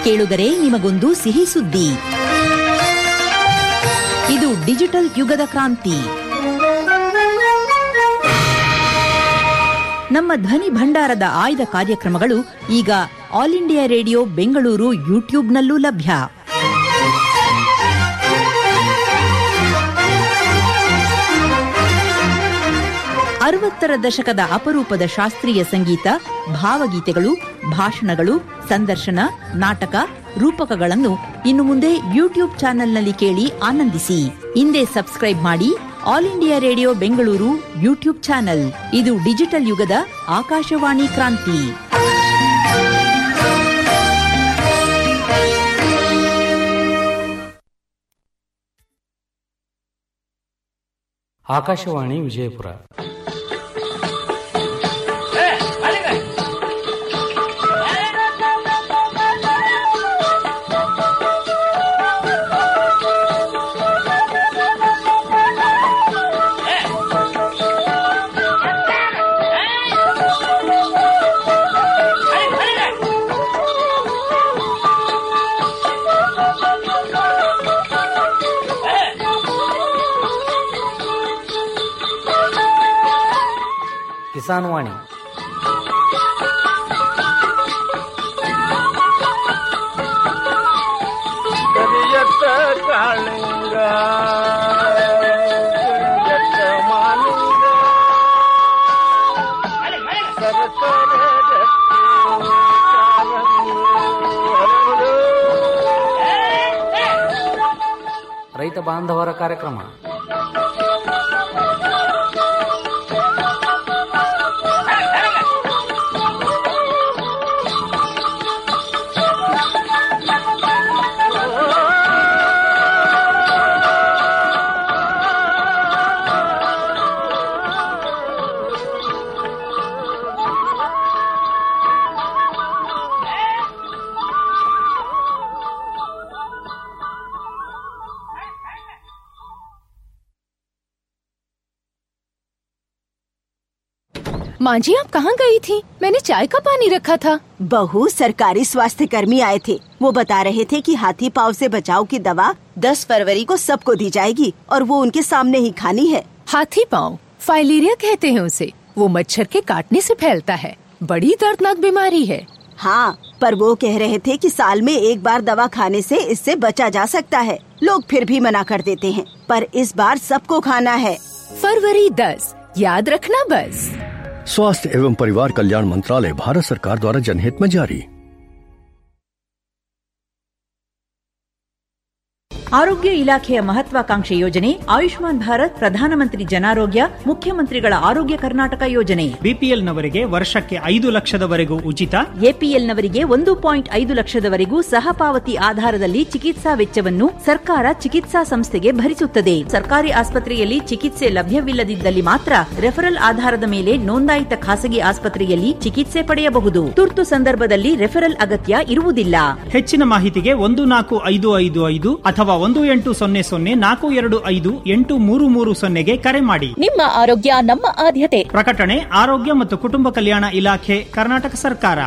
ಕೇಳುಗರೆ ನಿಮಗೊಂದು ಸಿಹಿ ಸುದ್ದಿ ಇದು ಡಿಜಿಟಲ್ ಯುಗದ ಕ್ರಾಂತಿ ನಮ್ಮ ಧ್ವನಿ ಭಂಡಾರದ ಆಯ್ದ ಕಾರ್ಯಕ್ರಮಗಳು ಈಗ ಆಲ್ ಇಂಡಿಯಾ ರೇಡಿಯೋ ಬೆಂಗಳೂರು ಯೂಟ್ಯೂಬ್ನಲ್ಲೂ ಲಭ್ಯ ಅರವತ್ತರ ದಶಕದ ಅಪರೂಪದ ಶಾಸ್ತ್ರೀಯ ಸಂಗೀತ ಭಾವಗೀತೆಗಳು ಭಾಷಣಗಳು ಸಂದರ್ಶನ ನಾಟಕ ರೂಪಕಗಳನ್ನು ಇನ್ನು ಮುಂದೆ ಯೂಟ್ಯೂಬ್ ಚಾನೆಲ್ನಲ್ಲಿ ಕೇಳಿ ಆನಂದಿಸಿ ಹಿಂದೆ ಸಬ್ಸ್ಕ್ರೈಬ್ ಮಾಡಿ all India radio Bengaluru YouTube channel ಇದು ಡಿಜಿಟಲ್ ಯುಗದ ಆಕಾಶವಾಣಿ ಕ್ರಾಂತಿ ಆಕಾಶವಾಣಿ ವಿಜಯಪುರ ಕಿಸಾನ್ ವಾಣಿ ಕರಿಯತ್ತ ಕಾಳಿಂಗ ಕರಿಯತ್ತ ಮಾಲಿಂಗ ಸರಸರ ಗಟ್ಟಿ ಕಾಲಂಗಿ ಹರಡು. ರೈತ ಬಾಂಧವರ ಕಾರ್ಯಕ್ರಮ माँ जी आप कहाँ गई थी मैंने चाय का पानी रखा था बहू सरकारी स्वास्थ्य कर्मी आए थे वो बता रहे थे कि हाथी पाव से बचाव की दवा 10 फरवरी को सबको दी जाएगी और वो उनके सामने ही खानी है हाथी पाँव फाइलेरिया कहते हैं उसे वो मच्छर के काटने से फैलता है बड़ी दर्दनाक बीमारी है हाँ पर वो कह रहे थे कि साल में एक बार दवा खाने से इससे बचा जा सकता है लोग फिर भी मना कर देते हैं पर इस बार सबको खाना है फरवरी दस याद रखना बस स्वास्थ्य एवं परिवार कल्याण मंत्रालय भारत सरकार द्वारा जनहित में जारी ಆರೋಗ್ಯ ಇಲಾಖೆಯ ಮಹತ್ವಾಕಾಂಕ್ಷೆ ಯೋಜನೆ ಆಯುಷ್ಮಾನ್ ಭಾರತ್ ಪ್ರಧಾನಮಂತ್ರಿ ಜನಾರೋಗ್ಯ ಮುಖ್ಯಮಂತ್ರಿಗಳ ಆರೋಗ್ಯ ಕರ್ನಾಟಕ ಯೋಜನೆ ಬಿಪಿಎಲ್ನವರಿಗೆ ವರ್ಷಕ್ಕೆ ಐದು ಲಕ್ಷದವರೆಗೂ ಉಚಿತ ಎಪಿಎಲ್ನವರಿಗೆ ಒಂದು ಪಾಯಿಂಟ್ ಐದು ಲಕ್ಷದವರೆಗೂ ಸಹ ಪಾವತಿ ಆಧಾರದಲ್ಲಿ ಚಿಕಿತ್ಸಾ ವೆಚ್ಚವನ್ನು ಸರ್ಕಾರ ಚಿಕಿತ್ಸಾ ಸಂಸ್ಥೆಗೆ ಭರಿಸುತ್ತದೆ ಸರ್ಕಾರಿ ಆಸ್ಪತ್ರೆಯಲ್ಲಿ ಚಿಕಿತ್ಸೆ ಲಭ್ಯವಿಲ್ಲದಿದ್ದಲ್ಲಿ ಮಾತ್ರ ರೆಫರಲ್ ಆಧಾರದ ಮೇಲೆ ನೋಂದಾಯಿತ ಖಾಸಗಿ ಆಸ್ಪತ್ರೆಯಲ್ಲಿ ಚಿಕಿತ್ಸೆ ಪಡೆಯಬಹುದು ತುರ್ತು ಸಂದರ್ಭದಲ್ಲಿ ರೆಫರಲ್ ಅಗತ್ಯ ಇರುವುದಿಲ್ಲ ಹೆಚ್ಚಿನ ಮಾಹಿತಿಗೆ ಒಂದು ನಾಲ್ಕು ಐದು ಐದು ಐದು ಅಥವಾ ಒಂದು ಎಂಟು ಸೊನ್ನೆ ಸೊನ್ನೆ ನಾಲ್ಕು ಎರಡು ಐದು ಎಂಟು ಮೂರು ಮೂರು ಸೊನ್ನೆಗೆ ಕರೆ ಮಾಡಿ ನಿಮ್ಮ ಆರೋಗ್ಯ ನಮ್ಮ ಆದ್ಯತೆ ಪ್ರಕಟಣೆ ಆರೋಗ್ಯ ಮತ್ತು ಕುಟುಂಬ ಕಲ್ಯಾಣ ಇಲಾಖೆ ಕರ್ನಾಟಕ ಸರ್ಕಾರ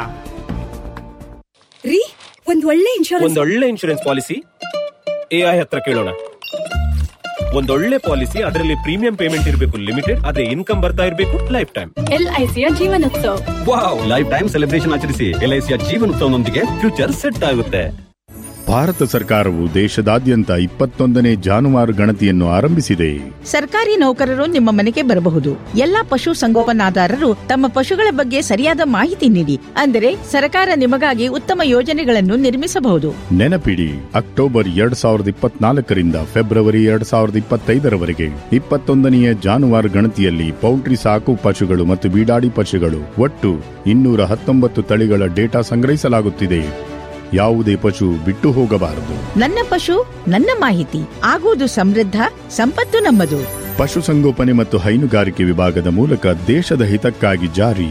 ರೀ ಒಂದ್ ಒಳ್ಳೆ ಇನ್ಶೂರೆನ್ಸ್ ಒಂದೊಳ್ಳೆ ಇನ್ಶೂರೆನ್ಸ್ ಪಾಲಿಸಿ ಎಐ ಹತ್ರ ಕೇಳೋಣ ಒಂದೊಳ್ಳೆ ಪಾಲಿಸಿ ಅದರಲ್ಲಿ ಪ್ರೀಮಿಯಂ ಪೇಮೆಂಟ್ ಇರಬೇಕು ಲಿಮಿಟೆಡ್ ಅದೇ ಇನ್ಕಮ್ ಬರ್ತಾ ಇರಬೇಕು ಲೈಫ್ ಟೈಮ್ ಎಲ್ಐಸಿಯ Jeevanotsava wow life time celebration ಆಚರಿಸಿ ಎಲ್ಐಸಿಯ ಜೀವನೋತ್ಸವನೊಂದಿಗೆ ಫ್ಯೂಚರ್ ಸೆಟ್ ಆಗುತ್ತೆ ಭಾರತ ಸರ್ಕಾರವು ದೇಶದಾದ್ಯಂತ ಇಪ್ಪತ್ತೊಂದನೇ ಜಾನುವಾರು ಗಣತಿಯನ್ನು ಆರಂಭಿಸಿದೆ ಸರ್ಕಾರಿ ನೌಕರರು ನಿಮ್ಮ ಮನೆಗೆ ಬರಬಹುದು ಎಲ್ಲಾ ಪಶು ಸಂಗೋಪನಾದಾರರು ತಮ್ಮ ಪಶುಗಳ ಬಗ್ಗೆ ಸರಿಯಾದ ಮಾಹಿತಿ ನೀಡಿ ಅಂದರೆ ಸರ್ಕಾರ ನಿಮಗಾಗಿ ಉತ್ತಮ ಯೋಜನೆಗಳನ್ನು ನಿರ್ಮಿಸಬಹುದು ನೆನಪಿಡಿ ಅಕ್ಟೋಬರ್ ಎರಡ್ ಸಾವಿರದ ಇಪ್ಪತ್ನಾಲ್ಕರಿಂದ ಫೆಬ್ರವರಿ ಎರಡ್ ಸಾವಿರದ ಇಪ್ಪತ್ತೈದರವರೆಗೆ ಇಪ್ಪತ್ತೊಂದನೆಯ ಜಾನುವಾರು ಗಣತಿಯಲ್ಲಿ ಪೌಲ್ಟ್ರಿ ಸಾಕು ಪಶುಗಳು ಮತ್ತು ಬೀಡಾಡಿ ಪಶುಗಳು ಒಟ್ಟು ಇನ್ನೂರ ಹತ್ತೊಂಬತ್ತು ತಳಿಗಳ ಡೇಟಾ ಸಂಗ್ರಹಿಸಲಾಗುತ್ತಿದೆ ಯಾವುದೇ ಪಶು ಬಿಟ್ಟು ಹೋಗಬಾರದು ನನ್ನ ಪಶು ನನ್ನ ಮಾಹಿತಿ ಆಗುವುದು ಸಮೃದ್ಧ ಸಂಪತ್ತು ನಮ್ಮದು ಪಶುಸಂಗೋಪನೆ ಮತ್ತು ಹೈನುಗಾರಿಕೆ ವಿಭಾಗದ ಮೂಲಕ ದೇಶದ ಹಿತಕ್ಕಾಗಿ ಜಾರಿ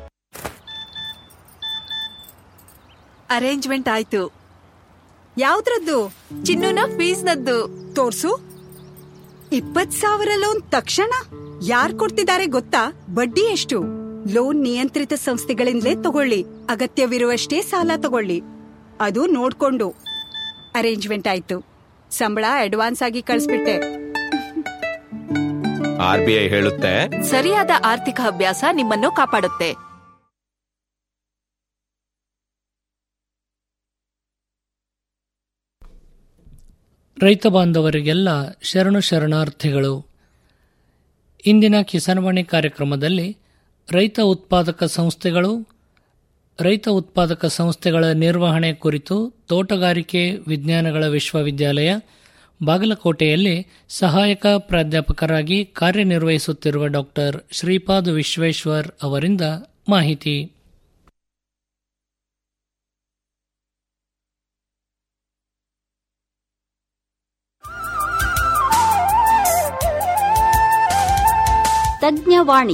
ಅರೇಂಜ್ಮೆಂಟ್ ಆಯ್ತು ಯಾವ್ದ್ರದ್ದು ಚಿನ್ನುನ ಫೀಸ್ನದ್ದು ತೋರ್ಸು ಇಪ್ಪತ್ ಸಾವಿರ ಲೋನ್ ತಕ್ಷಣ ಯಾರ್ ಕೊಡ್ತಿದ್ದಾರೆ ಗೊತ್ತಾ ಬಡ್ಡಿ ಎಷ್ಟು ಲೋನ್ ನಿಯಂತ್ರಿತ ಸಂಸ್ಥೆಗಳಿಂದಲೇ ತಗೊಳ್ಳಿ ಅಗತ್ಯವಿರುವಷ್ಟೇ ಸಾಲ ತಗೊಳ್ಳಿ ಅದು ನೋಡ್ಕೊಂಡು ಅರೇಂಜ್ಮೆಂಟ್ ಆಯ್ತು ಸಂಬಳ ಅಡ್ವಾನ್ಸ್ ಆಗಿ ಕಳಿಸ್ಬಿಟ್ಟೆ ಆರ್ ಬಿ ಐ ಹೇಳುತ್ತೆ ಸರಿಯಾದ ಆರ್ಥಿಕ ಅಭ್ಯಾಸ ನಿಮ್ಮನ್ನು ಕಾಪಾಡುತ್ತೆ ರೈತ ಬಾಂಧವರಿಗೆಲ್ಲ ಶರಣು ಶರಣಾರ್ಥಿಗಳು ಇಂದಿನ ಕಿಸಾನ್ವಾಣಿ ಕಾರ್ಯಕ್ರಮದಲ್ಲಿ ರೈತ ಉತ್ಪಾದಕ ಸಂಸ್ಥೆಗಳು ರೈತ ಉತ್ಪಾದಕ ಸಂಸ್ಥೆಗಳ ನಿರ್ವಹಣೆ ಕುರಿತು ತೋಟಗಾರಿಕೆ ವಿಜ್ಞಾನಗಳ ವಿಶ್ವವಿದ್ಯಾಲಯ ಬಾಗಲಕೋಟೆಯಲ್ಲಿ ಸಹಾಯಕ ಪ್ರಾಧ್ಯಾಪಕರಾಗಿ ಕಾರ್ಯನಿರ್ವಹಿಸುತ್ತಿರುವ ಡಾಕ್ಟರ್ ಶ್ರೀಪಾದ್ ವಿಶ್ವೇಶ್ವರ್ ಅವರಿಂದ ಮಾಹಿತಿ ತಜ್ಞವಾಣಿ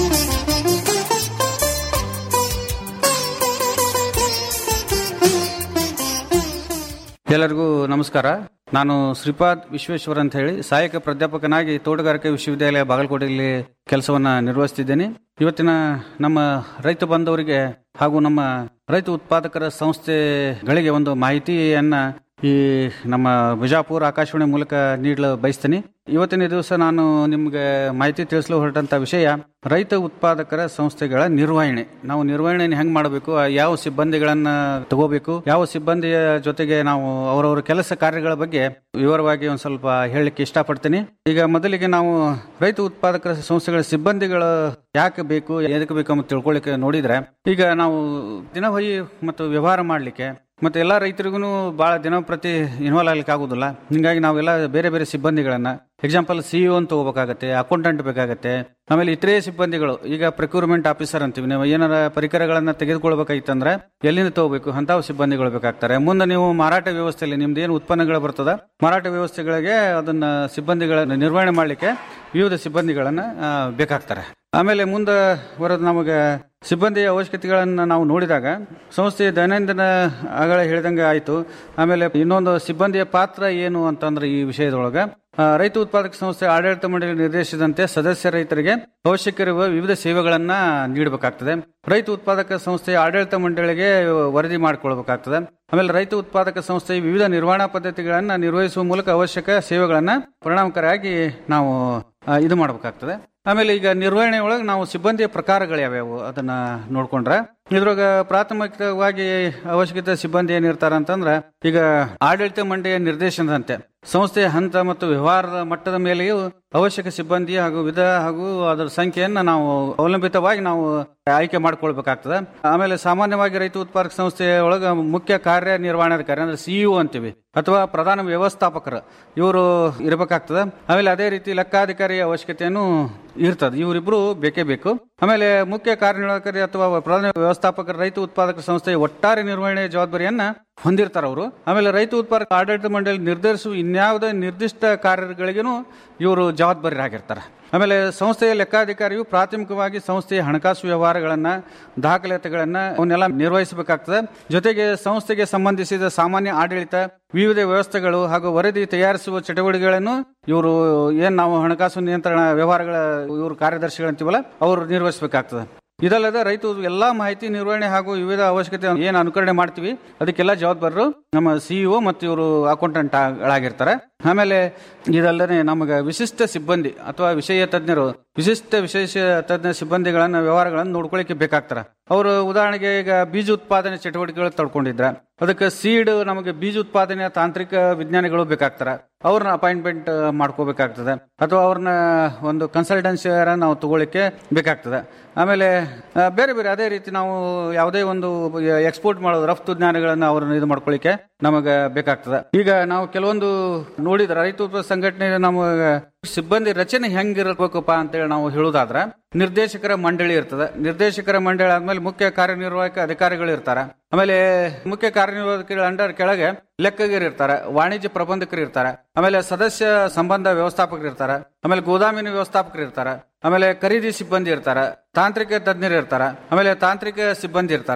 ಎಲ್ಲರಿಗೂ ನಮಸ್ಕಾರ ನಾನು ಶ್ರೀಪಾದ್ ವಿಶ್ವೇಶ್ವರ್ ಅಂತ ಹೇಳಿ ಸಹಾಯಕ ಪ್ರಾಧ್ಯಾಪಕನಾಗಿ ತೋಟಗಾರಿಕೆ ವಿಶ್ವವಿದ್ಯಾಲಯ ಬಾಗಲಕೋಟೆಯಲ್ಲಿ ಕೆಲಸವನ್ನ ನಿರ್ವಹಿಸ್ತಿದ್ದೇನೆ ಇವತ್ತಿನ ನಮ್ಮ ರೈತ ಬಂಧವರಿಗೆ ಹಾಗೂ ನಮ್ಮ ರೈತ ಉತ್ಪಾದಕರ ಸಂಸ್ಥೆಗಳಿಗೆ ಒಂದು ಮಾಹಿತಿಯನ್ನ ಈ ನಮ್ಮ ಬಿಜಾಪುರ ಆಕಾಶವಾಣಿ ಮೂಲಕ ನೀಡಲು ಬಯಸ್ತೀನಿ ಇವತ್ತಿನ ದಿವಸ ನಾನು ನಿಮ್ಗೆ ಮಾಹಿತಿ ತಿಳಿಸಲು ಹೊರಟಂತ ವಿಷಯ ರೈತ ಉತ್ಪಾದಕರ ಸಂಸ್ಥೆಗಳ ನಿರ್ವಹಣೆ ನಾವು ನಿರ್ವಹಣೆಯನ್ನು ಹೆಂಗ್ ಮಾಡಬೇಕು ಯಾವ ಸಿಬ್ಬಂದಿಗಳನ್ನ ತಗೋಬೇಕು ಯಾವ ಸಿಬ್ಬಂದಿಯ ಜೊತೆಗೆ ನಾವು ಅವರವರ ಕೆಲಸ ಕಾರ್ಯಗಳ ಬಗ್ಗೆ ವಿವರವಾಗಿ ಒಂದ್ ಸ್ವಲ್ಪ ಹೇಳಲಿಕ್ಕೆ ಇಷ್ಟಪಡ್ತೀನಿ ಈಗ ಮೊದಲಿಗೆ ನಾವು ರೈತ ಉತ್ಪಾದಕರ ಸಂಸ್ಥೆಗಳ ಸಿಬ್ಬಂದಿಗಳು ಯಾಕೆ ಬೇಕು ಎದಕ್ಕೆ ಬೇಕು ಅಂತ ತಿಳ್ಕೊಳ್ಳಿಕ್ಕೆ ನೋಡಿದ್ರೆ ಈಗ ನಾವು ದಿನವಹಿ ಮತ್ತು ವ್ಯವಹಾರ ಮಾಡಲಿಕ್ಕೆ ಮತ್ತೆ ಎಲ್ಲ ರೈತರಿಗೂ ಬಹಳ ದಿನಪ್ರತಿ ಇನ್ವಾಲ್ವ್ ಆಗ್ಲಿಕ್ಕೆ ಆಗುದಿಲ್ಲ ಹಿಂಗಾಗಿ ನಾವೆಲ್ಲ ಬೇರೆ ಬೇರೆ ಸಿಬ್ಬಂದಿಗಳನ್ನ ಎಕ್ಸಾಂಪಲ್ ಸಿಇಒ ಅಂತ ಹೋಗ್ಬೇಕಾಗತ್ತೆ ಅಕೌಂಟೆಂಟ್ ಬೇಕಾಗತ್ತೆ ಆಮೇಲೆ ಇತರೆ ಸಿಬ್ಬಂದಿಗಳು ಈಗ ಪ್ರಕ್ಯೂರ್ಮೆಂಟ್ ಆಫೀಸರ್ ಅಂತೀವಿ ನಾವು ಏನಾರ ಪರಿಕರಗಳನ್ನ ತೆಗೆದುಕೊಳ್ಬೇಕಾಗಿತ್ತಂದ್ರೆ ಎಲ್ಲಿಂದ ತಗೋಬೇಕು ಅಂತ ಸಿಬ್ಬಂದಿಗಳು ಬೇಕಾಗ್ತಾರೆ ಮುಂದೆ ನೀವು ಮಾರಾಟ ವ್ಯವಸ್ಥೆಯಲ್ಲಿ ನಿಮ್ದು ಏನು ಉತ್ಪನ್ನಗಳು ಬರ್ತದ ಮಾರಾಟ ವ್ಯವಸ್ಥೆಗಳಿಗೆ ಅದನ್ನ ಸಿಬ್ಬಂದಿಗಳನ್ನ ನಿರ್ವಹಣೆ ಮಾಡಲಿಕ್ಕೆ ವಿವಿಧ ಸಿಬ್ಬಂದಿಗಳನ್ನ ಆ, ಬೇಕಾಗ್ತಾರೆ ಆಮೇಲೆ ಮುಂದೆ ಬರೋದು ನಮಗೆ ಸಿಬ್ಬಂದಿಯ ಅವಶ್ಯಕತೆಗಳನ್ನು ನಾವು ನೋಡಿದಾಗ ಸಂಸ್ಥೆಯ ದೈನಂದಿನ ಆಗಲೇ ಹೇಳಿದಂಗೆ ಆಯಿತು ಆಮೇಲೆ ಇನ್ನೊಂದು ಸಿಬ್ಬಂದಿಯ ಪಾತ್ರ ಏನು ಅಂತಂದ್ರೆ ಈ ವಿಷಯದೊಳಗೆ ಆ, ರೈತ ಉತ್ಪಾದಕ ಸಂಸ್ಥೆ ಆಡಳಿತ ಮಂಡಳಿ ನಿರ್ದೇಶಿಸಿದಂತೆ ಸದಸ್ಯ ರೈತರಿಗೆ ಅವಶ್ಯಕವಿರುವ ವಿವಿಧ ಸೇವೆಗಳನ್ನ ನೀಡಬೇಕಾಗ್ತದೆ ರೈತ ಉತ್ಪಾದಕ ಸಂಸ್ಥೆಯ ಆಡಳಿತ ಮಂಡಳಿಗೆ ವರದಿ ಮಾಡಿಕೊಳ್ಬೇಕಾಗ್ತದೆ ಆಮೇಲೆ ರೈತ ಉತ್ಪಾದಕ ಸಂಸ್ಥೆಯ ವಿವಿಧ ನಿರ್ವಹಣಾ ಪದ್ಧತಿಗಳನ್ನ ನಿರ್ವಹಿಸುವ ಮೂಲಕ ಅವಶ್ಯಕ ಸೇವೆಗಳನ್ನ ಪರಿಣಾಮಕಾರಿಯಾಗಿ ನಾವು ಆ, ಇದು ಮಾಡಬೇಕಾಗ್ತದೆ ಆಮೇಲೆ ಈಗ ನಿರ್ವಹಣೆ ಒಳಗೆ ನಾವು ಸಿಬ್ಬಂದಿಯ ಪ್ರಕಾರಗಳು ಯಾವ್ಯಾವು ಅದನ್ನ ನೋಡ್ಕೊಂಡ್ರೆ ಇದ್ರೊಳಗ ಪ್ರಾಥಮಿಕವಾಗಿ ಅವಶ್ಯಕತೆ ಸಿಬ್ಬಂದಿ ಏನಿರ್ತಾರ ಅಂತಂದ್ರ ಈಗ ಆಡಳಿತ ಮಂಡಳಿಯ ನಿರ್ದೇಶನದಂತೆ ಸಂಸ್ಥೆಯ ಹಂತ ಮತ್ತು ವ್ಯವಹಾರದ ಮಟ್ಟದ ಮೇಲೆಯೂ ಅವಶ್ಯಕ ಸಿಬ್ಬಂದಿ ಹಾಗೂ ವಿಧ ಹಾಗೂ ಅದರ ಸಂಖ್ಯೆಯನ್ನ ನಾವು ಅವಲಂಬಿತವಾಗಿ ನಾವು ಆಯ್ಕೆ ಮಾಡ್ಕೊಳ್ಬೇಕಾಗ್ತದೆ ಆಮೇಲೆ ಸಾಮಾನ್ಯವಾಗಿ ರೈತ ಉತ್ಪಾದಕ ಸಂಸ್ಥೆಯ ಒಳಗ ಮುಖ್ಯ ಕಾರ್ಯನಿರ್ವಹಣಾಧಿಕಾರಿ ಅಂದ್ರೆ ಸಿಇಒ ಅಂತೀವಿ ಅಥವಾ ಪ್ರಧಾನ ವ್ಯವಸ್ಥಾಪಕರು ಇವರು ಇರಬೇಕಾಗ್ತದೆ ಆಮೇಲೆ ಅದೇ ರೀತಿ ಲೆಕ್ಕಾಧಿಕಾರಿಯ ಅವಶ್ಯಕತೆಯನ್ನು ಇರ್ತದೆ ಇವರಿಬ್ರು ಬೇಕೇ ಬೇಕು ಆಮೇಲೆ ಮುಖ್ಯ ಕಾರ್ಯನಿರ್ವಾಹಕರಿ ಅಥವಾ ಪ್ರಧಾನ ವ್ಯವಸ್ಥಾಪಕರು ರೈತ ಉತ್ಪಾದಕ ಸಂಸ್ಥೆಯ ಒಟ್ಟಾರೆ ನಿರ್ವಹಣೆ ಜವಾಬ್ದಾರಿಯನ್ನ ಹೊಂದಿರ್ತಾರ ಅವರು ಆಮೇಲೆ ರೈತ ಉತ್ಪಾದಕ ಆಡಳಿತ ಮಂಡಳಿ ನಿರ್ಧರಿಸುವ ಇನ್ಯಾವುದೇ ನಿರ್ದಿಷ್ಟ ಕಾರ್ಯಗಳಿಗೂ ಇವರು ಜವಾಬ್ದಾರಿಯಾಗಿರ್ತಾರೆ ಆಮೇಲೆ ಸಂಸ್ಥೆಯ ಲೆಕ್ಕಾಧಿಕಾರಿಯು ಪ್ರಾಥಮಿಕವಾಗಿ ಸಂಸ್ಥೆಯ ಹಣಕಾಸು ವ್ಯವಹಾರಗಳನ್ನ ದಾಖಲಾತಿಗಳನ್ನ ಅವನ್ನೆಲ್ಲ ನಿರ್ವಹಿಸಬೇಕಾಗ್ತದೆ ಜೊತೆಗೆ ಸಂಸ್ಥೆಗೆ ಸಂಬಂಧಿಸಿದ ಸಾಮಾನ್ಯ ಆಡಳಿತ ವಿವಿಧ ವ್ಯವಸ್ಥೆಗಳು ಹಾಗೂ ವರದಿ ತಯಾರಿಸುವ ಚಟುವಟಿಕೆಗಳನ್ನು ಇವರು ಏನ್ ನಾವು ಹಣಕಾಸು ನಿಯಂತ್ರಣ ವ್ಯವಹಾರಗಳ ಇವರು ಕಾರ್ಯದರ್ಶಿಗಳಂತೀವಲ್ಲ ಅವರು ನಿರ್ವಹಿಸಬೇಕಾಗ್ತದೆ ಇದಲ್ಲದೆ ರೈತರು ಎಲ್ಲಾ ಮಾಹಿತಿ ನಿರ್ವಹಣೆ ಹಾಗೂ ವಿವಿಧ ಅವಶ್ಯಕತೆ ಏನು ಅನುಕರಣೆ ಮಾಡ್ತೀವಿ ಅದಕ್ಕೆಲ್ಲ ಜವಾಬ್ದಾರರು ನಮ್ಮ ಸಿಇಒ ಮತ್ತು ಇವರು ಅಕೌಂಟೆಂಟ್ ಆಗಿರ್ತಾರೆ ಆಮೇಲೆ ಇದಲ್ಲದೆ ನಮಗೆ ವಿಶಿಷ್ಟ ಸಿಬ್ಬಂದಿ ಅಥವಾ ವಿಷಯ ತಜ್ಞರು ವಿಶಿಷ್ಟ ವಿಶೇಷ ತಜ್ಞ ಸಿಬ್ಬಂದಿಗಳನ್ನ ವ್ಯವಹಾರಗಳನ್ನು ನೋಡ್ಕೊಳ್ಳಿಕ್ಕೆ ಬೇಕಾಗ್ತಾರೆ ಅವರು ಉದಾಹರಣೆಗೆ ಈಗ ಬೀಜ ಉತ್ಪಾದನೆ ಚಟುವಟಿಕೆಗಳು ತಡ್ಕೊಂಡಿದ್ರ ಅದಕ್ಕೆ ಸೀಡ್ ನಮಗೆ ಬೀಜ ಉತ್ಪಾದನೆಯ ತಾಂತ್ರಿಕ ವಿಜ್ಞಾನಿಗಳು ಬೇಕಾಗ್ತಾರೆ ಅವ್ರನ್ನ ಅಪಾಯಿಂಟ್ಮೆಂಟ್ ಮಾಡ್ಕೋಬೇಕಾಗ್ತದೆ ಅಥವಾ ಅವ್ರನ್ನ ಒಂದು ಕನ್ಸಲ್ಟೆನ್ಸಿ ನಾವು ತಗೊಳ್ಳಿಕ್ಕೆ ಬೇಕಾಗ್ತದೆ ಆಮೇಲೆ ಆ, ಬೇರೆ ಬೇರೆ ಅದೇ ರೀತಿ ನಾವು ಯಾವುದೇ ಒಂದು ಎಕ್ಸ್ಪೋರ್ಟ್ ಮಾಡೋದು ರಫ್ತು ಜ್ಞಾನಗಳನ್ನ ಅವ್ರನ್ನ ಇದು ಮಾಡ್ಕೊಳ್ಳಿಕ್ಕೆ ನಮಗೆ ಬೇಕಾಗ್ತದೆ ಈಗ ನಾವು ಕೆಲವೊಂದು ನೋಡಿದ್ರೆ ರೈತ ಉತ್ಪಾದಕ ಸಂಘಟನೆ ನಮಗೆ ಸಿಬ್ಬಂದಿ ರಚನೆ ಹೆಂಗಿರಬೇಕಪ್ಪ ಅಂತೇಳಿ ನಾವು ಹೇಳುದಾದ್ರೆ ನಿರ್ದೇಶಕರ ಮಂಡಳಿ ಇರ್ತದೆ ನಿರ್ದೇಶಕರ ಮಂಡಳಿ ಆದ್ಮೇಲೆ ಮುಖ್ಯ ಕಾರ್ಯನಿರ್ವಾಹಕ ಅಧಿಕಾರಿಗಳು ಇರ್ತಾರೆ ಆಮೇಲೆ ಮುಖ್ಯ ಕಾರ್ಯನಿರ್ವಾಹಕರ ಅಂಡರ್ ಕೆಳಗೆ ಲೆಕ್ಕಗಿರು ಇರ್ತಾರೆ ವಾಣಿಜ್ಯ ಪ್ರಬಂಧಕರು ಇರ್ತಾರೆ ಆಮೇಲೆ ಸದಸ್ಯ ಸಂಬಂಧ ವ್ಯವಸ್ಥಾಪಕರು ಇರ್ತಾರೆ ಆಮೇಲೆ ಗೋದಾಮಿನ ವ್ಯವಸ್ಥಾಪಕರು ಇರ್ತಾರೆ ಆಮೇಲೆ ಖರೀದಿ ಸಿಬ್ಬಂದಿ ಇರ್ತಾರೆ ತಾಂತ್ರಿಕ ತಜ್ಞರು ಇರ್ತಾರೆ ಆಮೇಲೆ ತಾಂತ್ರಿಕ ಸಿಬ್ಬಂದಿ ಇರ್ತಾರೆ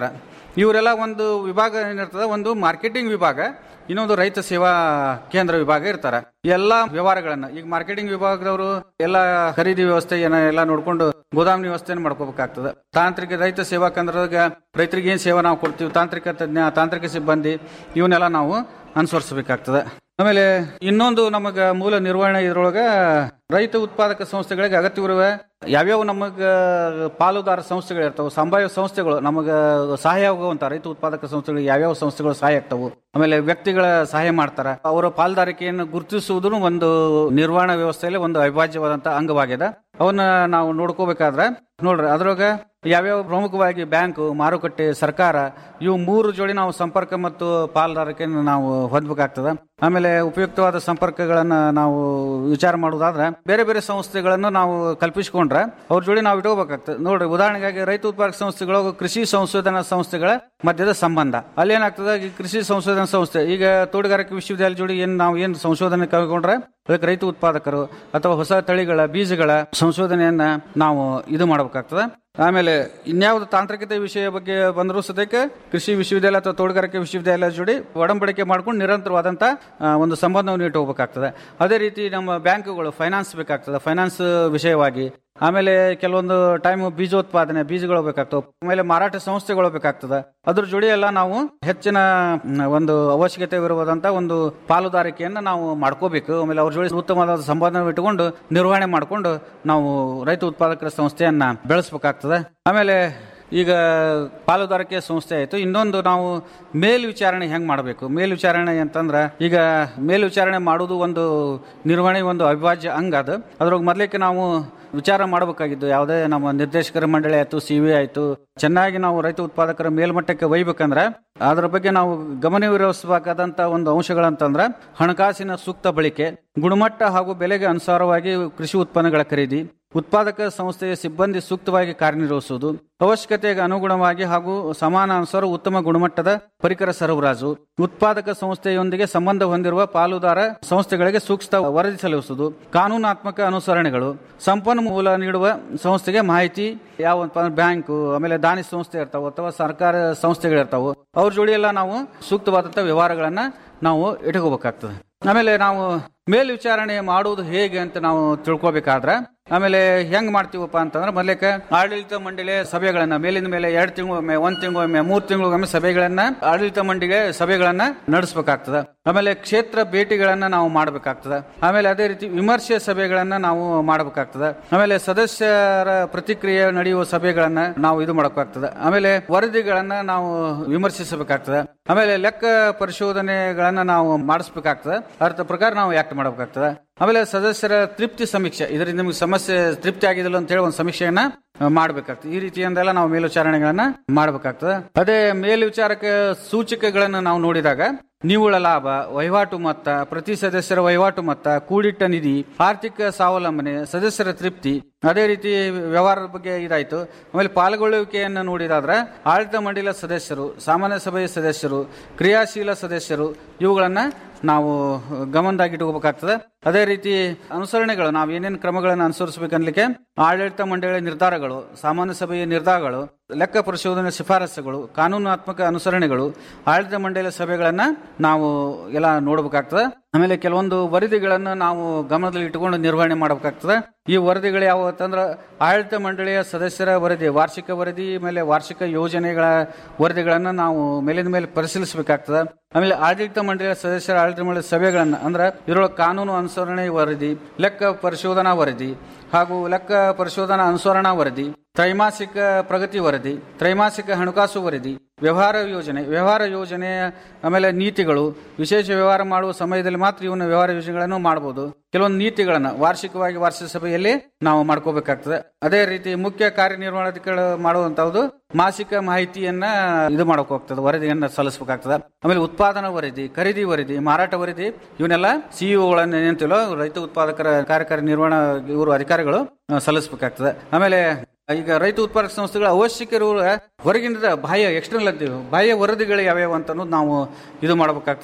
ಇವರೆಲ್ಲ ಒಂದು ವಿಭಾಗ ಏನಿರ್ತದೆ ಒಂದು ಮಾರ್ಕೆಟಿಂಗ್ ವಿಭಾಗ ಇನ್ನೊಂದು ರೈತ ಸೇವಾ ಕೇಂದ್ರ ವಿಭಾಗ ಇರ್ತಾರೆ ಎಲ್ಲಾ ವ್ಯವಹಾರಗಳನ್ನ ಈಗ ಮಾರ್ಕೆಟಿಂಗ್ ವಿಭಾಗದವರು ಎಲ್ಲ ಖರೀದಿ ವ್ಯವಸ್ಥೆ ಏನ ಎಲ್ಲ ನೋಡ್ಕೊಂಡು ಗೋದಾಮಿ ವ್ಯವಸ್ಥೆಯನ್ನು ಮಾಡ್ಕೋಬೇಕಾಗ್ತದೆ ತಾಂತ್ರಿಕ ರೈತ ಸೇವಾ ಕೇಂದ್ರದಾಗ ರೈತರಿಗೆ ಏನ್ ಸೇವಾ ನಾವು ಕೊಡ್ತೀವಿ ತಾಂತ್ರಿಕ ತಜ್ಞ ತಾಂತ್ರಿಕ ಸಿಬ್ಬಂದಿ ಇವನ್ನೆಲ್ಲ ನಾವು ಅನುಸರಿಸಬೇಕಾಗ್ತದೆ ಆಮೇಲೆ ಇನ್ನೊಂದು ನಮಗ ಮೂಲ ನಿರ್ವಹಣೆ ಇದ್ರೊಳಗ ರೈತ ಉತ್ಪಾದಕ ಸಂಸ್ಥೆಗಳಿಗೆ ಅಗತ್ಯವಿರುವ ಯಾವ್ಯಾವ ನಮಗ ಪಾಲುದಾರ ಸಂಸ್ಥೆಗಳು ಇರ್ತಾವೆ ಸಂಭಾವ್ಯ ಸಂಸ್ಥೆಗಳು ನಮಗ ಸಹಾಯ ಆಗುವಂತ ರೈತ ಉತ್ಪಾದಕ ಸಂಸ್ಥೆಗಳಿಗೆ ಯಾವ್ಯಾವ ಸಂಸ್ಥೆಗಳು ಸಹಾಯ ಆಗ್ತಾವು ಆಮೇಲೆ ವ್ಯಕ್ತಿಗಳ ಸಹಾಯ ಮಾಡ್ತಾರ ಅವರ ಪಾಲ್ದಾರಿಕೆಯನ್ನು ಗುರುತಿಸುವುದು ಒಂದು ನಿರ್ವಹಣಾ ವ್ಯವಸ್ಥೆಯಲ್ಲಿ ಒಂದು ಅವಿಭಾಜ್ಯವಾದಂತ ಅಂಗವಾಗಿದೆ ಅವನ್ನ ನಾವು ನೋಡ್ಕೋಬೇಕಾದ್ರೆ ನೋಡ್ರಿ ಅದ್ರೊಳಗ ಯಾವ್ಯಾವ ಪ್ರಮುಖವಾಗಿ ಬ್ಯಾಂಕ್ ಮಾರುಕಟ್ಟೆ ಸರ್ಕಾರ ಇವು ಮೂರು ಜೋಡಿ ನಾವು ಸಂಪರ್ಕ ಮತ್ತು ಪಾಲ್ದಾರಿಕೆಯನ್ನು ನಾವು ಹೊಂದಬೇಕಾಗ್ತದೆ ಆಮೇಲೆ ಉಪಯುಕ್ತವಾದ ಸಂಪರ್ಕಗಳನ್ನ ನಾವು ವಿಚಾರ ಮಾಡುವುದಾದ್ರೆ ಬೇರೆ ಬೇರೆ ಸಂಸ್ಥೆಗಳನ್ನು ನಾವು ಕಲ್ಪಿಸಿಕೊಂಡ್ರೆ ಅವ್ರ ಜೋಡಿ ನಾವು ಇಟ್ಕೋಬೇಕಾಗ್ತದೆ ನೋಡ್ರಿ ಉದಾಹರಣೆಗಾಗಿ ರೈತ ಉತ್ಪಾದಕ ಸಂಸ್ಥೆಗಳು ಕೃಷಿ ಸಂಶೋಧನಾ ಸಂಸ್ಥೆಗಳ ಮಧ್ಯದ ಸಂಬಂಧ ಅಲ್ಲಿ ಏನಾಗ್ತದೆ ಈ ಕೃಷಿ ಸಂಶೋಧನಾ ಸಂಸ್ಥೆ ಈಗ ತೋಟಗಾರಿಕೆ ವಿಶ್ವವಿದ್ಯಾಲಯ ಜೋಡಿ ಏನ್ ನಾವು ಏನ್ ಸಂಶೋಧನೆ ಕೈಗೊಂಡ್ರೆ ಅದಕ್ಕೆ ರೈತ ಉತ್ಪಾದಕರು ಅಥವಾ ಹೊಸ ತಳಿಗಳ ಬೀಜಗಳ ಸಂಶೋಧನೆಯನ್ನ ನಾವು ಇದು ಮಾಡಬೇಕಾಗ್ತದೆ ಆಮೇಲೆ ಇನ್ಯಾವುದು ತಾಂತ್ರಿಕತೆ ವಿಷಯ ಬಗ್ಗೆ ಬಂದರೂ ಸದ್ಯಕ್ಕೆ ಕೃಷಿ ವಿಶ್ವವಿದ್ಯಾಲಯ ಅಥವಾ ತೋಟಗಾರಿಕೆ ವಿಶ್ವವಿದ್ಯಾಲಯ ಜೋಡಿ ಒಡಂಬಡಿಕೆ ಮಾಡ್ಕೊಂಡು ನಿರಂತರವಾದಂತ ಆ, ಒಂದು ಸಂಬಂಧವನ್ನು ಇಟ್ಟು ಹೋಗ್ಬೇಕಾಗ್ತದೆ ಅದೇ ರೀತಿ ನಮ್ಮ ಬ್ಯಾಂಕುಗಳು ಫೈನಾನ್ಸ್ ಬೇಕಾಗ್ತದೆ ಫೈನಾನ್ಸ್ ವಿಷಯವಾಗಿ ಆಮೇಲೆ ಕೆಲವೊಂದು ಟೈಮ್ ಬೀಜೋತ್ಪಾದನೆ ಬೀಜಗಳು ಬೇಕಾಗ್ತವೆ ಆಮೇಲೆ ಮಾರಾಟ ಸಂಸ್ಥೆಗಳು ಬೇಕಾಗ್ತದೆ ಅದ್ರ ಜೋಡಿ ಎಲ್ಲ ನಾವು ಹೆಚ್ಚಿನ ಮ್, ಒಂದು ಅವಶ್ಯಕತೆ ಇರುವುದಂತ ಒಂದು ಪಾಲುದಾರಿಕೆಯನ್ನ ನಾವು ಮಾಡ್ಕೋಬೇಕು ಆಮೇಲೆ ಅವ್ರ ಜೋಡಿ ಉತ್ತಮವಾದ ಸಂಬಂಧ ಇಟ್ಟುಕೊಂಡು ನಿರ್ವಹಣೆ ಮಾಡಿಕೊಂಡು ನಾವು ರೈತ ಉತ್ಪಾದಕರ ಸಂಸ್ಥೆಯನ್ನ ಬೆಳೆಸಬೇಕಾಗ್ತದೆ ಆಮೇಲೆ ಈಗ ಪಾಲುದಾರಿಕೆ ಸಂಸ್ಥೆ ಆಯಿತು ಇನ್ನೊಂದು ನಾವು ಮೇಲ್ವಿಚಾರಣೆ ಹೆಂಗ್ ಮಾಡಬೇಕು ಮೇಲ್ವಿಚಾರಣೆ ಅಂತಂದ್ರೆ ಈಗ ಮೇಲ್ವಿಚಾರಣೆ ಮಾಡುವುದು ಒಂದು ನಿರ್ವಹಣೆ ಒಂದು ಅವಿಭಾಜ್ಯ ಅಂಗ ಅದು ಅದ್ರೊಳಗೆ ಮೊದಲಿಕ್ಕೆ ನಾವು ವಿಚಾರ ಮಾಡಬೇಕಾಗಿದ್ದು ಯಾವುದೇ ನಮ್ಮ ನಿರ್ದೇಶಕರ ಮಂಡಳಿ ಆಯ್ತು ಸಿ ವಿ ಆಯ್ತು ಚೆನ್ನಾಗಿ ನಾವು ರೈತ ಉತ್ಪಾದಕರ ಮೇಲ್ಮಟ್ಟಕ್ಕೆ ಒಯ್ಬೇಕಂದ್ರೆ ಅದರ ಬಗ್ಗೆ ನಾವು ಗಮನವಿರಿಸಬೇಕಾದಂತ ಒಂದು ಅಂಶಗಳಂತಂದ್ರೆ ಹಣಕಾಸಿನ ಸೂಕ್ತ ಬಳಕೆ ಗುಣಮಟ್ಟ ಹಾಗೂ ಬೆಲೆಗೆ ಅನುಸಾರವಾಗಿ ಕೃಷಿ ಉತ್ಪನ್ನಗಳ ಖರೀದಿ ಉತ್ಪಾದಕ ಸಂಸ್ಥೆಯ ಸಿಬ್ಬಂದಿ ಸೂಕ್ತವಾಗಿ ಕಾರ್ಯನಿರ್ವಹಿಸುವುದು ಅವಶ್ಯಕತೆಗೆ ಅನುಗುಣವಾಗಿ ಹಾಗೂ ಸಮಾನಾನುಸಾರ ಉತ್ತಮ ಗುಣಮಟ್ಟದ ಪರಿಕರ ಸರಬರಾಜು ಉತ್ಪಾದಕ ಸಂಸ್ಥೆಯೊಂದಿಗೆ ಸಂಬಂಧ ಹೊಂದಿರುವ ಪಾಲುದಾರ ಸಂಸ್ಥೆಗಳಿಗೆ ಸೂಕ್ತ ವರದಿ ಸಲ್ಲಿಸುವುದು ಕಾನೂನಾತ್ಮಕ ಅನುಸರಣೆಗಳು ಸಂಪನ್ಮೂಲ ನೀಡುವ ಸಂಸ್ಥೆಗೆ ಮಾಹಿತಿ ಯಾವ ಬ್ಯಾಂಕು ಆಮೇಲೆ ದಾನಿ ಸಂಸ್ಥೆ ಇರ್ತಾವ ಅಥವಾ ಸರ್ಕಾರ ಸಂಸ್ಥೆಗಳಿರ್ತಾವ ಅವ್ರ ಜೋಡಿ ಎಲ್ಲ ನಾವು ಸೂಕ್ತವಾದಂತ ವ್ಯವಹಾರಗಳನ್ನ ನಾವು ಇಟ್ಕೋಬೇಕಾಗ್ತದೆ ಆಮೇಲೆ ನಾವು ಮೇಲ್ವಿಚಾರಣೆ ಮಾಡುವುದು ಹೇಗೆ ಅಂತ ನಾವು ತಿಳ್ಕೊಬೇಕಾದ್ರೆ ಆಮೇಲೆ ಹೆಂಗ್ ಮಾಡ್ತೀವಪ್ಪ ಅಂತಂದ್ರೆ ಮೊದಲಕ್ಕೆ ಆಡಳಿತ ಮಂಡಳಿ ಸಭೆಗಳನ್ನ ಮೇಲಿಂದ ಮೇಲೆ ಎರಡು ತಿಂಗಳೊಮ್ಮೆ ಒಂದ್ ತಿಂಗಳೊಮ್ಮೆ ಮೂರ್ ತಿಂಗಳೊಮ್ಮೆ ಸಭೆಗಳನ್ನ ಆಡಳಿತ ಮಂಡಳಿ ಸಭೆಗಳನ್ನ ನಡೆಸಬೇಕಾಗ್ತದೆ ಆಮೇಲೆ ಕ್ಷೇತ್ರ ಭೇಟಿಗಳನ್ನ ನಾವು ಮಾಡಬೇಕಾಗ್ತದೆ ಆಮೇಲೆ ಅದೇ ರೀತಿ ವಿಮರ್ಶೆ ಸಭೆಗಳನ್ನ ನಾವು ಮಾಡಬೇಕಾಗ್ತದೆ ಆಮೇಲೆ ಸದಸ್ಯರ ಪ್ರತಿಕ್ರಿಯೆ ನಡೆಯುವ ಸಭೆಗಳನ್ನ ನಾವು ಇದು ಮಾಡಬೇಕಾಗ್ತದೆ ಆಮೇಲೆ ವರದಿಗಳನ್ನ ನಾವು ವಿಮರ್ಶಿಸಬೇಕಾಗ್ತದೆ ಆಮೇಲೆ ಲೆಕ್ಕ ಪರಿಶೋಧನೆಗಳನ್ನ ನಾವು ಮಾಡಿಸ್ಬೇಕಾಗ್ತದೆ ಅರ್ಥ ಪ್ರಕಾರ ನಾವು ಆಕ್ಟ್ ಮಾಡಬೇಕಾಗ್ತದೆ ಆಮೇಲೆ ಸದಸ್ಯರ ತೃಪ್ತಿ ಸಮೀಕ್ಷೆ ಇದರಿಂದ ನಿಮಗೆ ಸಮಸ್ಯೆ ತೃಪ್ತಿ ಆಗಿದಿಲ್ಲ ಅಂತ ಹೇಳಿ ಒಂದು ಸಮೀಕ್ಷೆಯನ್ನ ಮಾಡಬೇಕಾಗ್ತದೆ ಈ ರೀತಿಯಿಂದೆಲ್ಲ ನಾವು ಮೇಲ್ವಿಚಾರಣೆಗಳನ್ನ ಮಾಡಬೇಕಾಗ್ತದೆ ಅದೇ ಮೇಲ್ವಿಚಾರಕ ಸೂಚಕಗಳನ್ನ ನಾವು ನೋಡಿದಾಗ ನಿವ್ವಳ ಲಾಭ ವಹಿವಾಟು ಮೊತ್ತ ಪ್ರತಿ ಸದಸ್ಯರ ವಹಿವಾಟು ಮೊತ್ತ ಕೂಡಿಟ್ಟ ನಿಧಿ ಆರ್ಥಿಕ ಸ್ವಾವಲಂಬನೆ ಸದಸ್ಯರ ತೃಪ್ತಿ ಅದೇ ರೀತಿ ವ್ಯವಹಾರದ ಬಗ್ಗೆ ಇದಾಯ್ತು ಆಮೇಲೆ ಪಾಲ್ಗೊಳ್ಳುವಿಕೆಯನ್ನು ನೋಡಿದಾದ್ರೆ ಆಡಳಿತ ಮಂಡಳಿಯ ಸದಸ್ಯರು ಸಾಮಾನ್ಯ ಸಭೆಯ ಸದಸ್ಯರು ಕ್ರಿಯಾಶೀಲ ಸದಸ್ಯರು ಇವುಗಳನ್ನ ನಾವು ಗಮನದಾಗಿಟ್ಕೋಬೇಕಾಗ್ತದೆ ಅದೇ ರೀತಿ ಅನುಸರಣೆಗಳು ನಾವು ಏನೇನು ಕ್ರಮಗಳನ್ನು ಅನುಸರಿಸಬೇಕನ್ಲಿಕ್ಕೆ ಆಡಳಿತ ಮಂಡಳಿಯ ನಿರ್ಧಾರಗಳು ಸಾಮಾನ್ಯ ಸಭೆಯ ನಿರ್ಧಾರಗಳು ಲೆಕ್ಕ ಪರಿಶೋಧನೆ ಶಿಫಾರಸುಗಳು ಕಾನೂನಾತ್ಮಕ ಅನುಸರಣೆಗಳು ಆಡಳಿತ ಮಂಡಳಿಯ ಸಭೆಗಳನ್ನ ನಾವು ಎಲ್ಲ ನೋಡಬೇಕಾಗ್ತದೆ ಆಮೇಲೆ ಕೆಲವೊಂದು ವರದಿಗಳನ್ನು ನಾವು ಗಮನದಲ್ಲಿ ಇಟ್ಟುಕೊಂಡು ನಿರ್ವಹಣೆ ಮಾಡಬೇಕಾಗ್ತದೆ ಈ ವರದಿಗಳು ಯಾವ ಅಂತಂದ್ರೆ ಆಡಳಿತ ಮಂಡಳಿಯ ಸದಸ್ಯರ ವರದಿ ವಾರ್ಷಿಕ ವರದಿ ಮೇಲೆ ವಾರ್ಷಿಕ ಯೋಜನೆಗಳ ವರದಿಗಳನ್ನು ನಾವು ಮೇಲಿಂದ ಮೇಲೆ ಪರಿಶೀಲಿಸಬೇಕಾಗ್ತದೆ ಆಮೇಲೆ ಆಡಳಿತ ಮಂಡಳಿಯ ಸದಸ್ಯರ ಆಡಳಿತ ಮಂಡಳಿ ಸಭೆಗಳನ್ನ ಅಂದ್ರೆ ಇದರೊಳಗೆ ಕಾನೂನು ಅನುಸರಣೆ ವರದಿ ಲೆಕ್ಕ ಪರಿಶೋಧನಾ ವರದಿ ಹಾಗೂ ಲೆಕ್ಕ ಪರಿಶೋಧನಾ ಅನುಸರಣಾ ವರದಿ ತ್ರೈಮಾಸಿಕ ಪ್ರಗತಿ ವರದಿ ತ್ರೈಮಾಸಿಕ ಹಣಕಾಸು ವರದಿ ವ್ಯವಹಾರ ಯೋಜನೆ ವ್ಯವಹಾರ ಯೋಜನೆ ಆಮೇಲೆ ನೀತಿಗಳು ವಿಶೇಷ ವ್ಯವಹಾರ ಮಾಡುವ ಸಮಯದಲ್ಲಿ ಮಾತ್ರ ಇವನ್ನ ವ್ಯವಹಾರ ಯೋಜನೆಗಳನ್ನು ಮಾಡಬಹುದು ಕೆಲವೊಂದು ನೀತಿಗಳನ್ನ ವಾರ್ಷಿಕವಾಗಿ ವಾರ್ಷಿಕ ಸಭೆಯಲ್ಲಿ ನಾವು ಮಾಡ್ಕೋಬೇಕಾಗ್ತದೆ ಅದೇ ರೀತಿ ಮುಖ್ಯ ಕಾರ್ಯನಿರ್ವಹಣಾಧಿಕಾರಿಗಳು ಮಾಡುವಂತಹದ್ದು ಮಾಸಿಕ ಮಾಹಿತಿಯನ್ನ ಇದು ಮಾಡಕ್ ಹೋಗ್ತದೆ ವರದಿಯನ್ನ ಸಲ್ಲಿಸಬೇಕಾಗ್ತದೆ ಆಮೇಲೆ ಉತ್ಪಾದನಾ ವರದಿ ಖರೀದಿ ವರದಿ ಮಾರಾಟ ವರದಿ ಇವನ್ನೆಲ್ಲ ಸಿಇಒಗಳನ್ನ ಏನಂತಿಲ್ಲೋ ರೈತ ಉತ್ಪಾದಕರ ಕಾರ್ಯಕಾರಿ ನಿರ್ವಹಣಾ ಇವರು ಅಧಿಕಾರಿಗಳು ಆ, ಸಲ್ಲಿಸಬೇಕಾಗ್ತದೆ ಆಮೇಲೆ ಈಗ ರೈತ ಉತ್ಪಾದಕ ಸಂಸ್ಥೆಗಳ ಅವಶ್ಯಕ ಇರುವ ಹೊರಗಿನ ಬಾಹ್ಯ ಎಕ್ಸ್ಟರ್ನಲ್ ಅಂತೀವಿ ಬಾಹ್ಯ ವರದಿಗಳು ಯಾವ್ಯಾವ ಅಂತ ಅನ್ನೋದು ನಾವು ಇದು ಮಾಡಬೇಕಾಗ್ತದೆ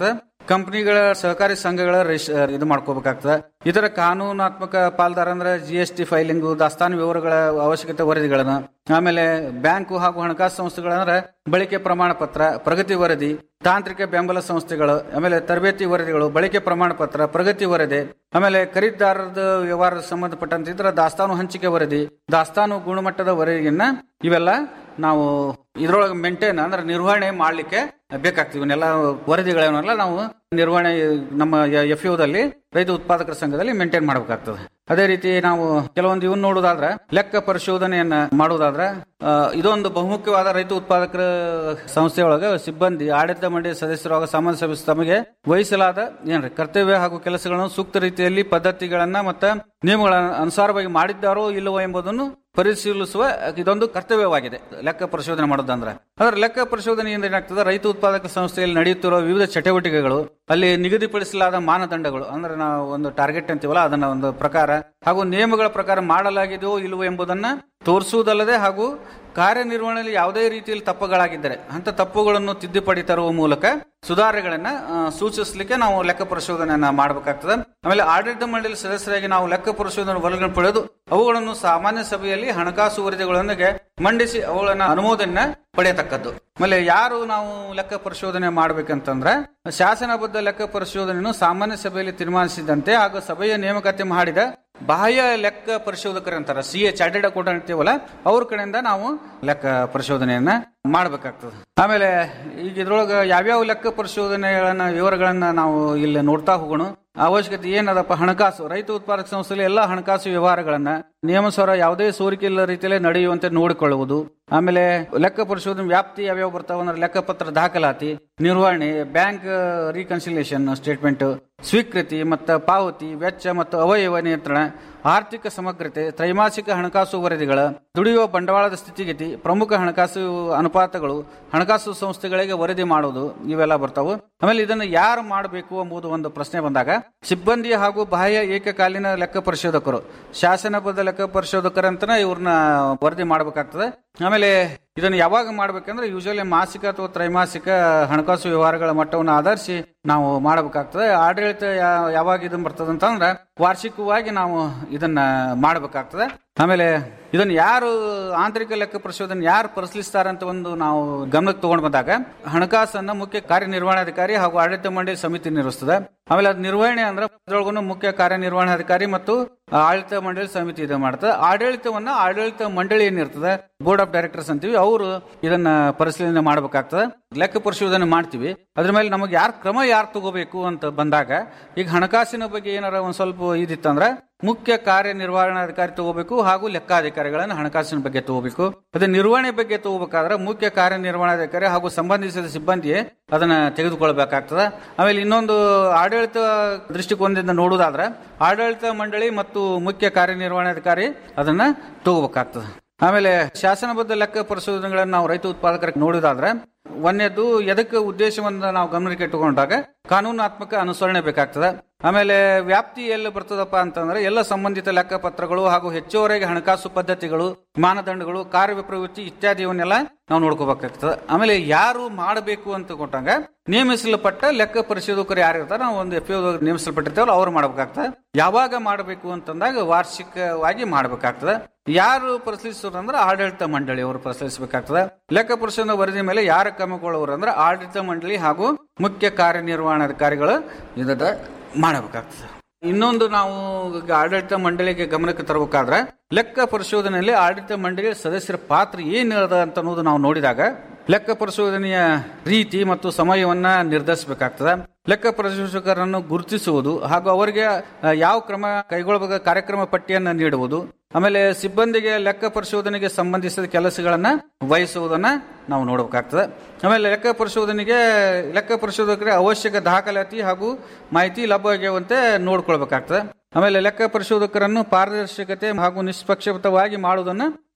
ಕಂಪನಿಗಳ ಸಹಕಾರಿ ಸಂಘಗಳ ರಿಸ್- ಇದು ಮಾಡ್ಕೋಬೇಕಾಗ್ತದೆ ಇದರ ಕಾನೂನಾತ್ಮಕ ಪಾಲ್ದಾರ ಅಂದ್ರೆ ಜಿ ಎಸ್ ಟಿ ಫೈಲಿಂಗ್ ದಾಸ್ತಾನು ವಿವರಗಳ ಅವಶ್ಯಕತೆ ವರದಿಗಳನ್ನ ಆಮೇಲೆ ಬ್ಯಾಂಕು ಹಾಗೂ ಹಣಕಾಸು ಸಂಸ್ಥೆಗಳಂದ್ರೆ ಬಳಕೆ ಪ್ರಮಾಣ ಪತ್ರ ಪ್ರಗತಿ ವರದಿ ತಾಂತ್ರಿಕ ಬೆಂಬಲ ಸಂಸ್ಥೆಗಳು ಆಮೇಲೆ ತರಬೇತಿ ವರದಿಗಳು ಬಳಕೆ ಪ್ರಮಾಣ ಪತ್ರ ಪ್ರಗತಿ ವರದಿ ಆಮೇಲೆ ಖರೀದಿದಾರರದ ವ್ಯವಹಾರ ಸಂಬಂಧಪಟ್ಟಂತೆ ಇದ್ರ ದಾಸ್ತಾನು ಹಂಚಿಕೆ ವರದಿ ದಾಸ್ತಾನು ಗುಣಮಟ್ಟದ ವರದಿಯನ್ನ ಇವೆಲ್ಲ ನಾವು ಇದ್ರೊಳಗೆ ಮೇಂಟೈನ್ ಅಂದ್ರೆ ನಿರ್ವಹಣೆ ಮಾಡ್ಲಿಕ್ಕೆ ಬೇಕಾಗ್ತದೆ ಇವನ್ನೆಲ್ಲ ವರದಿಗಳನ್ನೆಲ್ಲ ನಾವು ನಿರ್ವಹಣೆ ನಮ್ಮ ಎಫ್ ದಲ್ಲಿ ರೈತ ಉತ್ಪಾದಕರ ಸಂಘದಲ್ಲಿ ಮೇಂಟೈನ್ ಮಾಡಬೇಕಾಗ್ತದೆ ಅದೇ ರೀತಿ ನಾವು ಕೆಲವೊಂದು ಇವನ್ ನೋಡೋದಾದ್ರೆ ಲೆಕ್ಕ ಪರಿಶೋಧನೆಯನ್ನ ಮಾಡೋದಾದ್ರೆ ಆ, ಇದೊಂದು ಬಹುಮುಖ್ಯವಾದ ರೈತ ಉತ್ಪಾದಕರ ಸಂಸ್ಥೆಯೊಳಗೆ ಸಿಬ್ಬಂದಿ ಆಡಳಿತ ಮಂಡಳಿ ಸದಸ್ಯರು ಹಾಗೂ ಸಾಮಾನ್ಯ ಸಭೆ ತಮಗೆ ವಹಿಸಲಾದ ಏನ್ರಿ ಕರ್ತವ್ಯ ಹಾಗೂ ಕೆಲಸಗಳನ್ನು ಸೂಕ್ತ ರೀತಿಯಲ್ಲಿ ಪದ್ಧತಿಗಳನ್ನ ಮತ್ತು ನಿಯಮಗಳ ಅನುಸಾರವಾಗಿ ಮಾಡಿದ್ದಾರೋ ಇಲ್ಲವೋ ಎಂಬುದನ್ನು ಪರಿಶೀಲಿಸುವ ಇದೊಂದು ಕರ್ತವ್ಯವಾಗಿದೆ ಲೆಕ್ಕ ಪರಿಶೋಧನೆ ಮಾಡೋದಂದ್ರೆ ಅದರ ಲೆಕ್ಕ ಪರಿಶೋಧನೆಯಿಂದ ಏನಾಗ್ತದೆ ರೈತ ಉತ್ಪಾದಕ ಸಂಸ್ಥೆಯಲ್ಲಿ ನಡೆಯುತ್ತಿರುವ ವಿವಿಧ ಚಟುವಟಿಕೆಗಳು ಅಲ್ಲಿ ನಿಗದಿಪಡಿಸಲಾದ ಮಾನದಂಡಗಳು ಅಂದ್ರೆ ನಾವು ಒಂದು ಟಾರ್ಗೆಟ್ ಅಂತೀವಲ್ಲ ಅದನ್ನ ಒಂದು ಪ್ರಕಾರ ಹಾಗೂ ನಿಯಮಗಳ ಪ್ರಕಾರ ಮಾಡಲಾಗಿದೆಯೋ ಇಲ್ಲವೋ ಎಂಬುದನ್ನ ತೋರಿಸುವುದಲ್ಲದೆ ಹಾಗೂ ಕಾರ್ಯನಿರ್ವಹಣೆಯಲ್ಲಿ ಯಾವುದೇ ರೀತಿಯಲ್ಲಿ ತಪ್ಪುಗಳಾಗಿದ್ದರೆ ಅಂತ ತಪ್ಪುಗಳನ್ನು ತಿದ್ದುಪಡಿ ತರುವ ಮೂಲಕ ಸುಧಾರಣೆಗಳನ್ನ ಆ, ಸೂಚಿಸಲಿಕ್ಕೆ ನಾವು ಲೆಕ್ಕ ಪರಿಶೋಧನೆಯನ್ನ ಮಾಡಬೇಕಾಗ್ತದೆ ಆಮೇಲೆ ಆಡಳಿತ ಮಂಡಳಿ ಸದಸ್ಯರಾಗಿ ನಾವು ಲೆಕ್ಕ ಪರಿಶೋಧನೆ ವರದಿಗಳನ್ನು ಪಡೆದು ಅವುಗಳನ್ನು ಸಾಮಾನ್ಯ ಸಭೆಯಲ್ಲಿ ಹಣಕಾಸು ವರದಿಗಳೊಂದಿಗೆ ಮಂಡಿಸಿ ಅವುಗಳನ್ನ ಅನುಮೋದನೆ ಪಡೆಯತಕ್ಕದ್ದು ಆಮೇಲೆ ಯಾರು ನಾವು ಲೆಕ್ಕ ಪರಿಶೋಧನೆ ಮಾಡ್ಬೇಕಂತಂದ್ರೆ ಶಾಸನಬದ್ಧ ಲೆಕ್ಕ ಪರಿಶೋಧನೆಯನ್ನು ಸಾಮಾನ್ಯ ಸಭೆಯಲ್ಲಿ ತೀರ್ಮಾನಿಸಿದಂತೆ ಹಾಗೂ ಸಭೆಯ ನೇಮಕಾತಿ ಮಾಡಿದ ಬಾಹ್ಯ ಲೆಕ್ಕ ಪರಿಶೋಧಕರು ಅಂತಾರ ಸಿ ಎ ಚಾರ್ಟೆಡ್ ಅಕೌಂಟೆಂಟ್ ಅಂತೀವಲ್ಲ ಅವ್ರ ಕಡೆಯಿಂದ ನಾವು ಲೆಕ್ಕ ಪರಿಶೋಧನೆಯನ್ನ ಮಾಡಬೇಕಾಗ್ತದೆ ಆಮೇಲೆ ಈಗ ಇದ್ರೊಳಗೆ ಯಾವ್ಯಾವ ಲೆಕ್ಕ ಪರಿಶೋಧನೆಗಳನ್ನ ವಿವರಗಳನ್ನ ನಾವು ಇಲ್ಲಿ ನೋಡ್ತಾ ಹೋಗೋಣ ಅವಶ್ಯಕತೆ ಏನದಪ್ಪ ಹಣಕಾಸು ರೈತ ಉತ್ಪಾದಕ ಸಂಸ್ಥೆಯಲ್ಲಿ ಎಲ್ಲ ಹಣಕಾಸು ವ್ಯವಹಾರಗಳನ್ನ ನಿಯಮಸಾರ ಯಾವುದೇ ಸೋರಿಕೆ ಇಲ್ಲ ರೀತಿಯಲ್ಲಿ ನಡೆಯುವಂತೆ ನೋಡಿಕೊಳ್ಳುವುದು ಆಮೇಲೆ ಲೆಕ್ಕ ಪರಿಶೋಧನೆ ವ್ಯಾಪ್ತಿ ಯಾವ್ಯಾವ ಬರ್ತಾವ ಅಂದ್ರೆ ಲೆಕ್ಕಪತ್ರ ದಾಖಲಾತಿ ನಿರ್ವಹಣೆ ಬ್ಯಾಂಕ್ ರೀಕನ್ಸಿಲೇಷನ್ ಸ್ಟೇಟ್ಮೆಂಟ್ ಸ್ವೀಕೃತಿ ಮತ್ತು ಪಾವತಿ ವೆಚ್ಚ ಮತ್ತು ಅವಯವ ನಿಯಂತ್ರಣ ಆರ್ಥಿಕ ಸಮಗ್ರತೆ ತ್ರೈಮಾಸಿಕ ಹಣಕಾಸು ವರದಿಗಳ ದುಡಿಯುವ ಬಂಡವಾಳದ ಸ್ಥಿತಿಗತಿ ಪ್ರಮುಖ ಹಣಕಾಸು ಅನುಪಾತಗಳು ಹಣಕಾಸು ಸಂಸ್ಥೆಗಳಿಗೆ ವರದಿ ಮಾಡುವುದು ಇವೆಲ್ಲ ಬರ್ತಾವು ಆಮೇಲೆ ಇದನ್ನು ಯಾರು ಮಾಡಬೇಕು ಎಂಬುದು ಒಂದು ಪ್ರಶ್ನೆ ಬಂದಾಗ ಸಿಬ್ಬಂದಿ ಹಾಗೂ ಬಾಹ್ಯ ಏಕಕಾಲೀನ ಲೆಕ್ಕ ಪರಿಶೋಧಕರು ಶಾಸನಬದ್ಧ ಲೆಕ್ಕ ಪರಿಶೋಧಕರಂತನ ಇವ್ರನ್ನ ವರದಿ ಮಾಡಬೇಕಾಗ್ತದೆ ಆಮೇಲೆ ಇದನ್ನು ಯಾವಾಗ ಮಾಡ್ಬೇಕಂದ್ರೆ ಯೂಶಲಿ ಮಾಸಿಕ ಅಥವಾ ತ್ರೈಮಾಸಿಕ ಹಣಕಾಸು ವ್ಯವಹಾರಗಳ ಮಟ್ಟವನ್ನು ಆಧರಿಸಿ ನಾವು ಮಾಡಬೇಕಾಗ್ತದೆ ಆಡಳಿತ ಯಾ- ಯಾವಾಗ ಇದನ್ನ ಬರ್ತದೆ ಅಂತಂದ್ರೆ ವಾರ್ಷಿಕವಾಗಿ ನಾವು ಇದನ್ನ ಮಾಡಬೇಕಾಗ್ತದೆ ಆಮೇಲೆ ಇದನ್ನ ಯಾರು ಆಂತರಿಕ ಲೆಕ್ಕ ಪರಿಶೋಧನೆ ಯಾರು ಪರಿಶೀಲಿಸ್ತಾರೆ ಅಂತ ಒಂದು ನಾವು ಗಮನಕ್ಕೆ ತಗೊಂಡು ಬಂದಾಗ ಹಣಕಾಸನ್ನ ಮುಖ್ಯ ಕಾರ್ಯನಿರ್ವಹಣಾಧಿಕಾರಿ ಹಾಗೂ ಆಡಳಿತ ಮಂಡಳಿ ಸಮಿತಿ ನಿರ್ವಹಿಸ್ತದೆ ಆಮೇಲೆ ಅದು ನಿರ್ವಹಣೆ ಅಂದ್ರೆ ಅದ್ರೊಳಗೂ ಮುಖ್ಯ ಕಾರ್ಯನಿರ್ವಹಣಾಧಿಕಾರಿ ಮತ್ತು ಆಡಳಿತ ಮಂಡಳಿ ಸಮಿತಿ ಇದು ಮಾಡ್ತದೆ ಆಡಳಿತವನ್ನ ಆಡಳಿತ ಮಂಡಳಿ ಏನಿರ್ತದೆ ಬೋರ್ಡ್ ಆಫ್ ಡೈರೆಕ್ಟರ್ಸ್ ಅಂತೀವಿ ಅವರು ಇದನ್ನ ಪರಿಶೀಲನೆ ಮಾಡಬೇಕಾಗ್ತದೆ ಲೆಕ್ಕ ಪರಿಶೋಧನೆ ಮಾಡ್ತೀವಿ ಅದ್ರ ಮೇಲೆ ನಮಗೆ ಯಾರು ಕ್ರಮ ಯಾರು ತಗೋಬೇಕು ಅಂತ ಬಂದಾಗ ಈಗ ಹಣಕಾಸಿನ ಬಗ್ಗೆ ಏನಾರ ಒಂದ್ ಸ್ವಲ್ಪ ಇದಿತ್ತಂದ್ರೆ ಮುಖ್ಯ ಕಾರ್ಯನಿರ್ವಹಣಾಧಿಕಾರಿ ತಗೋಬೇಕು ಹಾಗೂ ಲೆಕ್ಕಾಧಿಕಾರಿಗಳನ್ನ ಹಣಕಾಸಿನ ಬಗ್ಗೆ ತಗೋಬೇಕು ಅದೇ ನಿರ್ವಹಣೆ ಬಗ್ಗೆ ತಗೋಬೇಕಾದ್ರೆ ಮುಖ್ಯ ಕಾರ್ಯನಿರ್ವಹಣಾಧಿಕಾರಿ ಹಾಗೂ ಸಂಬಂಧಿಸಿದ ಸಿಬ್ಬಂದಿ ಅದನ್ನ ತೆಗೆದುಕೊಳ್ಬೇಕಾಗ್ತದೆ ಆಮೇಲೆ ಇನ್ನೊಂದು ಆಡಳಿತ ದೃಷ್ಟಿಕೋನದಿಂದ ನೋಡುವುದಾದ್ರೆ ಆಡಳಿತ ಮಂಡಳಿ ಮತ್ತು ಮುಖ್ಯ ಕಾರ್ಯನಿರ್ವಹಣಾಧಿಕಾರಿ ಅದನ್ನ ತಗೋಬೇಕಾಗ್ತದೆ ಆಮೇಲೆ ಶಾಸನಬದ್ಧ ಲೆಕ್ಕ ಪರಿಶೋಧನೆಗಳನ್ನ ನಾವು ರೈತ ಉತ್ಪಾದಕರಿಗೆ ನೋಡುವುದಾದ್ರೆ ಒಂದನೇದು ಎದಕ್ಕೆ ಉದ್ದೇಶವನ್ನ ನಾವು ಗಮನಕ್ಕೆ ಇಟ್ಟುಕೊಂಡಾಗ ಕಾನೂನಾತ್ಮಕ ಅನುಸರಣೆ ಬೇಕಾಗ್ತದೆ ಆಮೇಲೆ ವ್ಯಾಪ್ತಿ ಎಲ್ಲಿ ಬರ್ತದಪ್ಪ ಅಂತಂದ್ರೆ ಎಲ್ಲ ಸಂಬಂಧಿತ ಲೆಕ್ಕಪತ್ರಗಳು ಹಾಗೂ ಹೆಚ್ಚುವರೆಗೆ ಹಣಕಾಸು ಪದ್ಧತಿಗಳು ಮಾನದಂಡಗಳು ಕಾರ್ಯಪ್ರವೃತ್ತಿ ಇತ್ಯಾದಿಯವನ್ನೆಲ್ಲ ನಾವು ನೋಡ್ಕೋಬೇಕಾಗ್ತದೆ ಆಮೇಲೆ ಯಾರು ಮಾಡಬೇಕು ಅಂತ ಕೊಟ್ಟಾಗ ನೇಮಿಸಲ್ಪಟ್ಟ ಲೆಕ್ಕ ಪರಿಶೋಧಕರು ಯಾರು ಇರ್ತಾರೆ ನಾವು ಒಂದು ಎಫ್ ನೇಮಿಸಲ್ಪಟ್ಟಿರ್ತೇವಲ್ಲ ಅವ್ರು ಮಾಡ್ಬೇಕಾಗ್ತದೆ ಯಾವಾಗ ಮಾಡಬೇಕು ಅಂತಂದಾಗ ವಾರ್ಷಿಕವಾಗಿ ಮಾಡಬೇಕಾಗ್ತದೆ ಯಾರು ಪರಿಶೀಲಿಸೋರು ಅಂದ್ರೆ ಆಡಳಿತ ಮಂಡಳಿ ಅವರು ಪರಿಶೀಲಿಸಬೇಕಾಗ್ತದೆ ಲೆಕ್ಕ ಪರಿಶೋಧನಾ ವರದಿ ಮೇಲೆ ಯಾರ ಕ್ರಮಗೊಳ್ಳುವರು ಅಂದ್ರೆ ಆಡಳಿತ ಮಂಡಳಿ ಹಾಗೂ ಮುಖ್ಯ ಕಾರ್ಯನಿರ್ವಹಣಾಧಿಕಾರಿಗಳು ಇದನ್ನ ಮಾಡಬೇಕಾಗ್ತದೆ ಇನ್ನೊಂದು ನಾವು ಈಗ ಆಡಳಿತ ಮಂಡಳಿಗೆ ಗಮನಕ್ಕೆ ತರಬೇಕಾದ್ರೆ ಲೆಕ್ಕ ಪರಿಶೋಧನೆಯಲ್ಲಿ ಆಡಳಿತ ಮಂಡಳಿಯ ಸದಸ್ಯರ ಪಾತ್ರ ಏನಿರದ ಅಂತ ಅನ್ನೋದು ನಾವು ನೋಡಿದಾಗ ಲೆಕ್ಕ ಪರಿಶೋಧನೆಯ ರೀತಿ ಮತ್ತು ಸಮಯವನ್ನ ನಿರ್ಧರಿಸಬೇಕಾಗ್ತದೆ ಲೆಕ್ಕ ಪರಿಶೋಧಕರನ್ನು ಗುರುತಿಸುವುದು ಹಾಗೂ ಅವರಿಗೆ ಆ, ಯಾವ ಕ್ರಮ ಕೈಗೊಳ್ಳಬೇಕಾದ ಕಾರ್ಯಕ್ರಮ ಪಟ್ಟಿಯನ್ನು ನೀಡುವುದು ಆಮೇಲೆ ಸಿಬ್ಬಂದಿಗೆ ಲೆಕ್ಕ ಪರಿಶೋಧನೆಗೆ ಸಂಬಂಧಿಸಿದ ಕೆಲಸಗಳನ್ನ ವಹಿಸುವುದನ್ನ ನಾವು ನೋಡಬೇಕಾಗ್ತದೆ ಆಮೇಲೆ ಲೆಕ್ಕ ಪರಿಶೋಧನೆಗೆ ಲೆಕ್ಕ ಪರಿಶೋಧಕರಿಗೆ ಅವಶ್ಯಕ ದಾಖಲಾತಿ ಹಾಗೂ ಮಾಹಿತಿ ಲಭ್ಯವಾಗುವಂತೆ ನೋಡ್ಕೊಳ್ಬೇಕಾಗ್ತದೆ ಆಮೇಲೆ ಲೆಕ್ಕ ಪರಿಶೋಧಕರನ್ನು ಪಾರದರ್ಶಕತೆ ಹಾಗೂ ನಿಷ್ಪಕ್ಷಪಾತವಾಗಿ ಮಾಡುವುದನ್ನ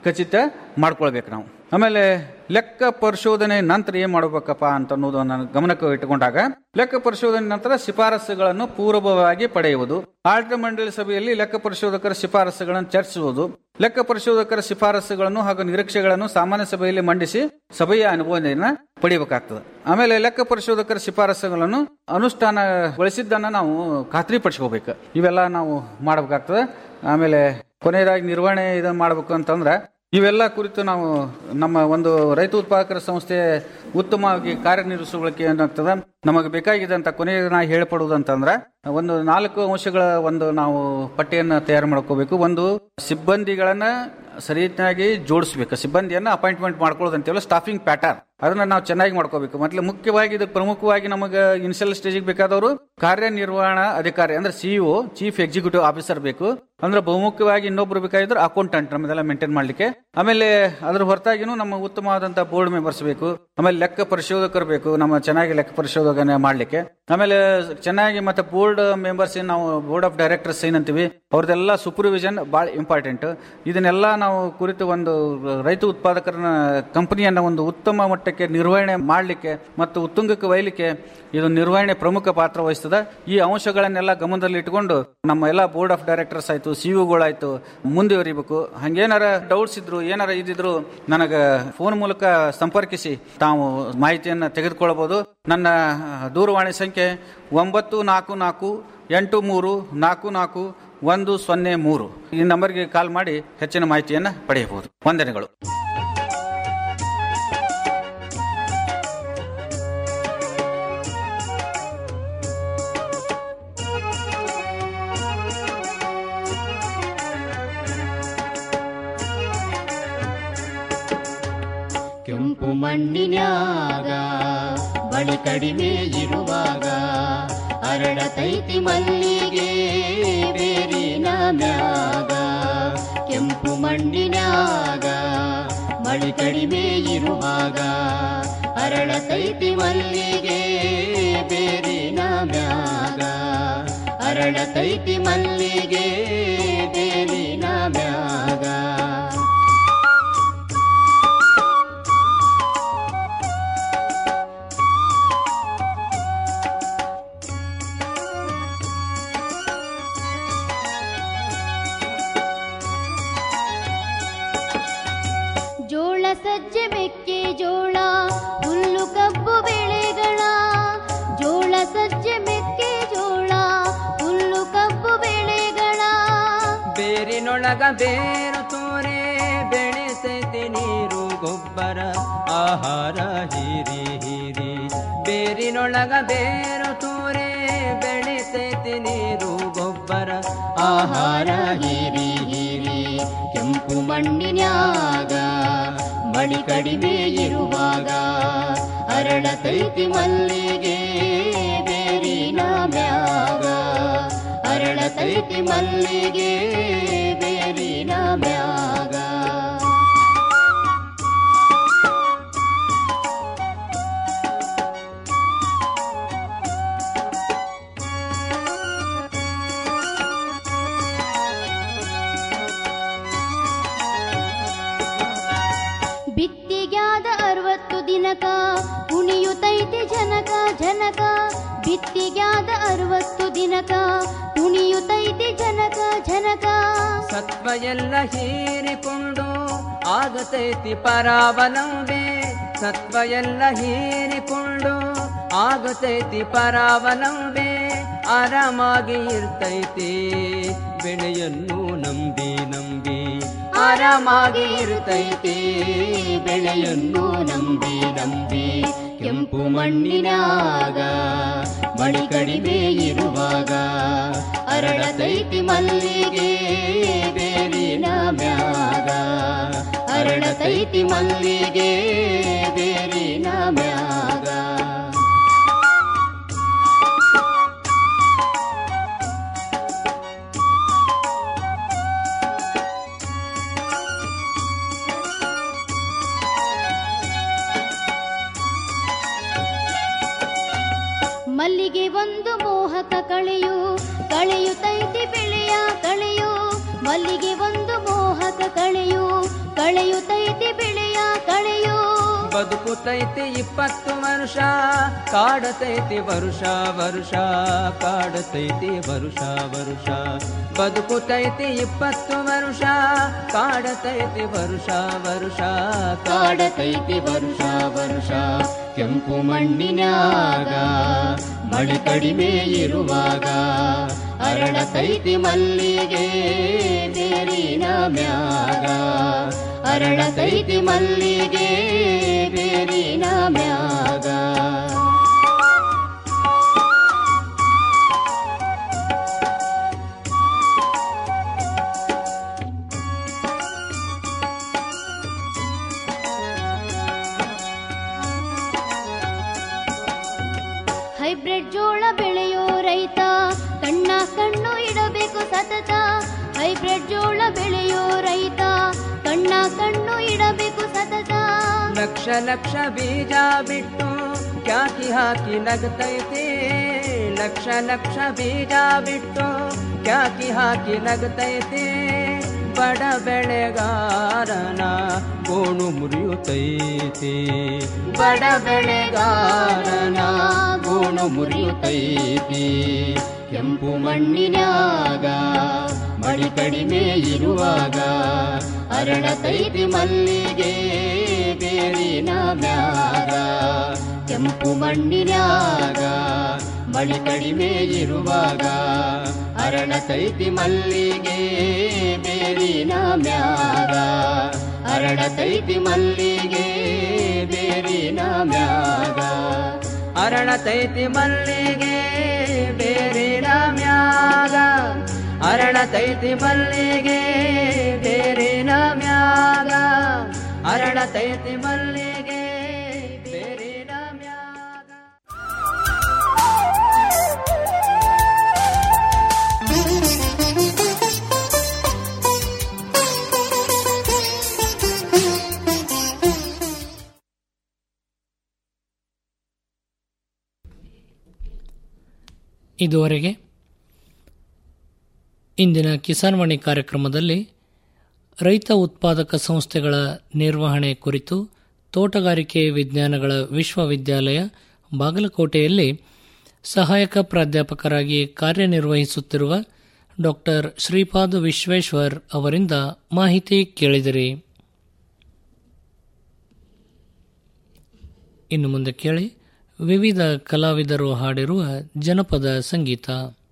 ಖಚಿತ ಮಾಡ್ಕೊಳ್ಬೇಕು ನಾವು ಆಮೇಲೆ ಲೆಕ್ಕ ಪರಿಶೋಧನೆ ನಂತರ ಏನ್ ಮಾಡಬೇಕಪ್ಪ ಅಂತ ಅನ್ನೋದನ್ನ ಗಮನಕ್ಕೆ ಇಟ್ಟುಕೊಂಡಾಗ ಲೆಕ್ಕ ಪರಿಶೋಧನೆ ನಂತರ ಶಿಫಾರಸುಗಳನ್ನು ಪೂರ್ವಭಾವಿ ಪಡೆಯುವುದು ಆಡಳಿತ ಮಂಡಳಿ ಸಭೆಯಲ್ಲಿ ಲೆಕ್ಕ ಪರಿಶೋಧಕರ ಶಿಫಾರಸುಗಳನ್ನು ಚರ್ಚಿಸುವುದು ಲೆಕ್ಕ ಪರಿಶೋಧಕರ ಶಿಫಾರಸುಗಳನ್ನು ಹಾಗೂ ನಿರೀಕ್ಷೆಗಳನ್ನು ಸಾಮಾನ್ಯ ಸಭೆಯಲ್ಲಿ ಮಂಡಿಸಿ ಸಭೆಯ ಅನುಮೋದನೆಯನ್ನ ಪಡೆಯಬೇಕಾಗ್ತದೆ ಆಮೇಲೆ ಲೆಕ್ಕ ಪರಿಶೋಧಕರ ಶಿಫಾರಸುಗಳನ್ನು ಅನುಷ್ಠಾನಗೊಳಿಸಿದ್ದನ್ನ ನಾವು ಖಾತ್ರಿಪಡಿಸ್ಕೋಬೇಕು ಇವೆಲ್ಲ ನಾವು ಮಾಡಬೇಕಾಗ್ತದೆ ಆಮೇಲೆ ಕೊನೆಯದಾಗಿ ನಿರ್ವಹಣೆ ಇದನ್ನ ಮಾಡಬೇಕು ಅಂತಂದ್ರೆ ಇವೆಲ್ಲ ಕುರಿತು ನಾವು ನಮ್ಮ ಒಂದು ರೈತ ಉತ್ಪಾದಕರ ಸಂಸ್ಥೆ ಉತ್ತಮವಾಗಿ ಕಾರ್ಯನಿರ್ವಹಿಸಲಿಕ್ಕೆ ಏನಾಗ್ತದೆ ನಮಗೆ ಬೇಕಾಗಿದ್ದಂತ ಕೊನೆಯ ನಾ ಹೇಳ್ಪಡುವುದಂತಂದ್ರೆ ಒಂದು ನಾಲ್ಕು ಅಂಶಗಳ ಒಂದು ನಾವು ಪಟ್ಟಿಯನ್ನ ತಯಾರು ಮಾಡ್ಕೋಬೇಕು ಒಂದು ಸಿಬ್ಬಂದಿಗಳನ್ನ ಸರಿಯಾಗಿ ಜೋಡಿಸ್ಬೇಕು ಸಿಬ್ಬಂದಿಯನ್ನ ಅಪಾಯಿಂಟ್ಮೆಂಟ್ ಮಾಡ್ಕೊಳ್ಳೋದು ಅಂತೇಳಿ ಸ್ಟಾಫಿಂಗ್ ಪ್ಯಾಟರ್ನ್ ಅದನ್ನ ನಾವು ಚೆನ್ನಾಗಿ ಮಾಡ್ಕೋಬೇಕು ಮತ್ತೆ ಮುಖ್ಯವಾಗಿ ಇದಕ್ಕೆ ಪ್ರಮುಖವಾಗಿ ನಮಗೆ ಇನಿಷಿಯಲ್ ಸ್ಟೇಜಿಗೆ ಬೇಕಾದವರು ಕಾರ್ಯನಿರ್ವಹಣಾ ಅಧಿಕಾರಿ ಅಂದ್ರೆ ಸಿಇಒ ಚೀಫ್ ಎಕ್ಸಿಕ್ಯೂಟಿವ್ ಆಫೀಸರ್ ಬೇಕು ಅಂದ್ರೆ ಬಹುಮುಖ್ಯವಾಗಿ ಇನ್ನೊಬ್ರು ಬೇಕಾಗಿದ್ರು ಅಕೌಂಟೆಂಟ್ ನಮ್ಮದೆಲ್ಲ ಮೇಂಟೈನ್ ಮಾಡ್ಲಿಕ್ಕೆ ಆಮೇಲೆ ಅದ್ರ ಹೊರತಾಗಿನೂ ನಮ್ಮ ಉತ್ತಮವಾದಂತಹ ಬೋರ್ಡ್ ಮೆಂಬರ್ಸ್ ಬೇಕು ಆಮೇಲೆ ಲೆಕ್ಕ ಪರಿಶೋಧಕರು ಬೇಕು ನಮ್ಮ ಚೆನ್ನಾಗಿ ಲೆಕ್ಕ ಪರಿಶೋಧನೆ ಮಾಡ್ಲಿಕ್ಕೆ ಆಮೇಲೆ ಚೆನ್ನಾಗಿ ಮತ್ತೆ ಬೋರ್ಡ್ ಮೆಂಬರ್ಸ್ ನಾವು ಬೋರ್ಡ್ ಆಫ್ ಡೈರೆಕ್ಟರ್ಸ್ ಏನಂತೀವಿ ಅವ್ರದೆಲ್ಲ ಸೂಪರ್ವಿಷನ್ ಬಹಳ ಇಂಪಾರ್ಟೆಂಟ್ ಇದನ್ನೆಲ್ಲ ನಾವು ಕುರಿತು ಒಂದು ರೈತ ಉತ್ಪಾದಕರ ಕಂಪನಿಯನ್ನ ಒಂದು ಉತ್ತಮ ಮಟ್ಟಕ್ಕೆ ನಿರ್ವಹಣೆ ಮಾಡಲಿಕ್ಕೆ ಮತ್ತು ಉತ್ತುಂಗಕ್ಕೆ ಒಯ್ಯಲಿಕ್ಕೆ ಇದು ನಿರ್ವಹಣೆ ಪ್ರಮುಖ ಪಾತ್ರ ವಹಿಸ್ತದೆ ಈ ಅಂಶಗಳನ್ನೆಲ್ಲ ಗಮನದಲ್ಲಿ ಇಟ್ಕೊಂಡು ನಮ್ಮ ಎಲ್ಲ ಬೋರ್ಡ್ ಆಫ್ ಡೈರೆಕ್ಟರ್ಸ್ ಆಯ್ತು ಸಿಇಒಗಳಾಯ್ತು ಮುಂದುವರಿಬೇಕು ಹಂಗೇನಾರ ಡೌಟ್ಸ್ ಇದ್ರು ಏನಾರ ಇದ್ದಿದ್ರು ನನಗೆ ಫೋನ್ ಮೂಲಕ ಸಂಪರ್ಕಿಸಿ ತಾವು ಮಾಹಿತಿಯನ್ನು ತೆಗೆದುಕೊಳ್ಳಬಹುದು ನನ್ನ ದೂರವಾಣಿ ಸಂಖ್ಯೆ ಒಂಬತ್ತು ನಾಲ್ಕು ನಾಲ್ಕು ಎಂಟು ಮೂರು ನಾಲ್ಕು ನಾಲ್ಕು ಒಂದು ಸೊನ್ನೆ ಮೂರು ಈ ನಂಬರ್ಗೆ ಕಾಲ್ ಮಾಡಿ ಹೆಚ್ಚಿನ ಮಾಹಿತಿಯನ್ನು ಪಡೆಯಬಹುದು ವಂದನೆಗಳು ಕೆಂಪು ಮಣ್ಣಿನ್ಯಾಗ ಬಳಿ ಕಡಿಮೆ ಇರುವಾಗ ಅರಳತೈತಿ ಮಲ್ಲಿಗೆ ಬೇರಿನ ಮ್ಯಾಗ ಕೆಂಪು ಮಣ್ಣಿನ್ಯಾಗ ಮಳಿ ಕಡಿಮೆ ಇರುವಾಗ ಅರಳತೈತಿ ಮಲ್ಲಿಗೆ ಬೇರಿನ ಮ್ಯಾಗ ಅರಳತೈತಿ ಮಲ್ಲಿಗೆ ಬೇರಿನ ಮ್ಯಾಗ ಜೋಳ ಸಜ್ಜೆ ಮೆಕ್ಕೆ ಜೋಳ ಹುಲ್ಲು ಕಬ್ಬು ಬೆಳೆಗಳ ಜೋಳ ಸಜ್ಜೆ ಮೆಕ್ಕೆ ಜೋಳ ಹುಲ್ಲು ಕಬ್ಬು ಬೆಳೆಗಳ ಬೇರಿನೊಳಗ ಬೇರು ತೋರೆ ಬೆಳೆಸೈತಿ ನೀರು ಗೊಬ್ಬರ ಆಹಾರ ಹೀರಿ ಹೀರಿ ಬೇರಿನೊಳಗ ಬೇರು ತೋರೆ ಬೆಳೆಸೈತಿ ನೀರು ಗೊಬ್ಬರ ಆಹಾರ ಹೀರಿ ಹೀರಿ ಕೆಂಪು ಮಣ್ಣಿನ್ಯಾಗ ಮಳಿ ಕಡಿಮೆ ಇರುವಾಗ ಅರಳತೈತಿ ಮಲ್ಲಿಗೆ ಬೇರಿನ ಮ್ಯಾಗ ಅರಳತೈತಿ ಮಲ್ಲಿಗೆ ಬೇರಿನ ಮ್ಯಾಗ ಬಿತ್ತಿಗ್ಯಾದ ಅರವತ್ತು ದಿನಕ ಕುಣಿಯುತ್ತೈತಿ ಜನಕ ಜನಕ ಬಿತ್ತಿಗ್ಯಾದ ಅರವತ್ತು ದಿನಕ ಕುಣಿಯುತ್ತೈತಿ ಜನಕ ಜನಕ ಸತ್ವ ಎಲ್ಲ ಹೀರಿಕೊಂಡು ಆಗತೈತಿ ಪರಾವಲಂಬೆ ಸತ್ವ ಎಲ್ಲ ಹೀರಿಕೊಂಡು ಆಗತೈತಿ ಪರಾವಲಂಬೆ ಆರಾಮಾಗಿ ಇರ್ತೈತಿ ಬೆಳೆಯನ್ನು ನಂಬಿ ನಂಬಿ ಆರಾಮಾಗಿ ಇರುತ್ತೈತಿ ಬೆಳೆಯನ್ನು ನಂಬಿ ನಂಬಿ ಕೆಂಪು ಮಣ್ಣಿನಾಗ ಮಳಿ ಕಡಿಮೆ ಇರುವಾಗ ಅರಳತೈತಿ ಮಲ್ಲಿಗೆ ಬೇರಿನ ಮ್ಯಾಗ ಅರಳತೈತಿ ಮಲ್ಲಿಗೆ ಬೇರಿನ ಮ್ಯಾಗ ಮಲ್ಲಿಗೆ ಒಂದು ಮೋಹಕ ಕಳೆಯು ಕಳೆಯುತ್ತೈತಿ ಬೆಳೆಯ ಕಳೆಯು ಮಲ್ಲಿಗೆ ಒಂದು ಮೋಹಕ ಕಳೆಯು ಕಳೆಯುತ್ತೈತಿ ಬೆಳೆಯ ಕಳೆಯು ಬದುಕುತೈತಿ ಇಪ್ಪತ್ತು ವರ್ಷ ಕಾಡತೈತಿ ವರುಷ ವರುಷ ಕಾಡತೈತಿ ವರುಷ ವರುಷ ಬದುಕುತೈತಿ ಇಪ್ಪತ್ತು ವರ್ಷ ಕಾಡತೈತಿ ವರುಷ ವರುಷ ಕಾಡತೈತಿ ವರುಷ ವರುಷ ಕೆಂಪು ಮಣ್ಣಿನ್ಯಾಗ ಮಳೆ ಕಡಿಮೆ ಇರುವಾಗ ಅರಳತೈತಿ ಮಲ್ಲಿಗೆ ಬೇರಿನ ಮ್ಯಾಗ ಅರಳತೈತಿ ಮಲ್ಲಿಗೆ ಬೇರಿನ ಮ್ಯಾಗ ಹೈಬ್ರಿಡ್ ಜೋಳ ಬೆಳೆಯೋ ರೈತ ಕಣ್ಣ ಕಣ್ಣು ಇಡಬೇಕು ಸತತ ಹೈಬ್ರಿಡ್ ಜೋಳ ಬೆಳೆಯೋ ರೈತ ಕಣ್ಣ ಕಣ್ಣು ಇಡಬೇಕು ಸತತ ಲಕ್ಷ ಲಕ್ಷ ಬೀಜ ಬಿಟ್ಟು ಕ್ಯಾಕಿ ಹಾಕಿ ನಗತೈತಿ ಲಕ್ಷ ಲಕ್ಷ ಬೀಜ ಬಿಟ್ಟು ಕ್ಯಾಕಿ ಹಾಕಿ ನಗತೈತಿ ಬಡ ಬೆಳೆಗಾರನ ಗೋಣು ಮುರಿಯುತ್ತೈತಿ ಬಡ ಬೆಳೆಗಾರನ ಗೋಣು ಮುರಿಯುತ್ತೈತಿ ಕೆಂಪು ಮಣ್ಣಿನ್ಯಾಗ ಮಳಿ ಕಡಿಮೆ ಇರುವಾಗ ಅರಳತೈತಿ ಮಲ್ಲಿಗೆ ಬೇರಿನ ಮ್ಯಾಗ ಕೆಂಪು ಮಣ್ಣಿನ್ಯಾಗ ಮಳಿ ಕಡಿಮೆ ಇರುವಾಗ ಅರಳತೈತಿ ಮಲ್ಲಿಗೆ ಬೇರಿನ ಮ್ಯಾಗ ಅರಳತೈತಿ ಮಲ್ಲಿಗೆ ಬೇರಿನ ಮ್ಯಾಗ ಅರಳತೈತಿ ಮಲ್ಲಿಗೆ ಬೇರಿನ ಮ್ಯಾಗ ಅರಳತೈತಿ ಮಲ್ಲಿಗೆ ಬೇರಿನ ಮ್ಯಾಗ ಅರಳತೈತಿ ಮಲ್ಲಿಗೆ ಬೇರಿನ ಮ್ಯಾಗ ಇದುವರೆಗೆ ಇಂದಿನ ಕಿಸಾನ್ವಾಣಿ ಕಾರ್ಯಕ್ರಮದಲ್ಲಿ ರೈತ ಉತ್ಪಾದಕ ಸಂಸ್ಥೆಗಳ ನಿರ್ವಹಣೆ ಕುರಿತು ತೋಟಗಾರಿಕೆ ವಿಜ್ಞಾನಗಳ ವಿಶ್ವವಿದ್ಯಾಲಯ ಬಾಗಲಕೋಟೆಯಲ್ಲಿ ಸಹಾಯಕ ಪ್ರಾಧ್ಯಾಪಕರಾಗಿ ಕಾರ್ಯನಿರ್ವಹಿಸುತ್ತಿರುವ ಡಾಕ್ಟರ್ ಶ್ರೀಪಾದ್ ವಿಶ್ವೇಶ್ವರ್ ಅವರಿಂದ ಮಾಹಿತಿ ಕೇಳಿದಿರಿ ಇನ್ನು ಮುಂದೆ ಕೇಳಿ ವಿವಿಧ ಕಲಾವಿದರು ಹಾಡಿರುವ ಜನಪದ ಸಂಗೀತ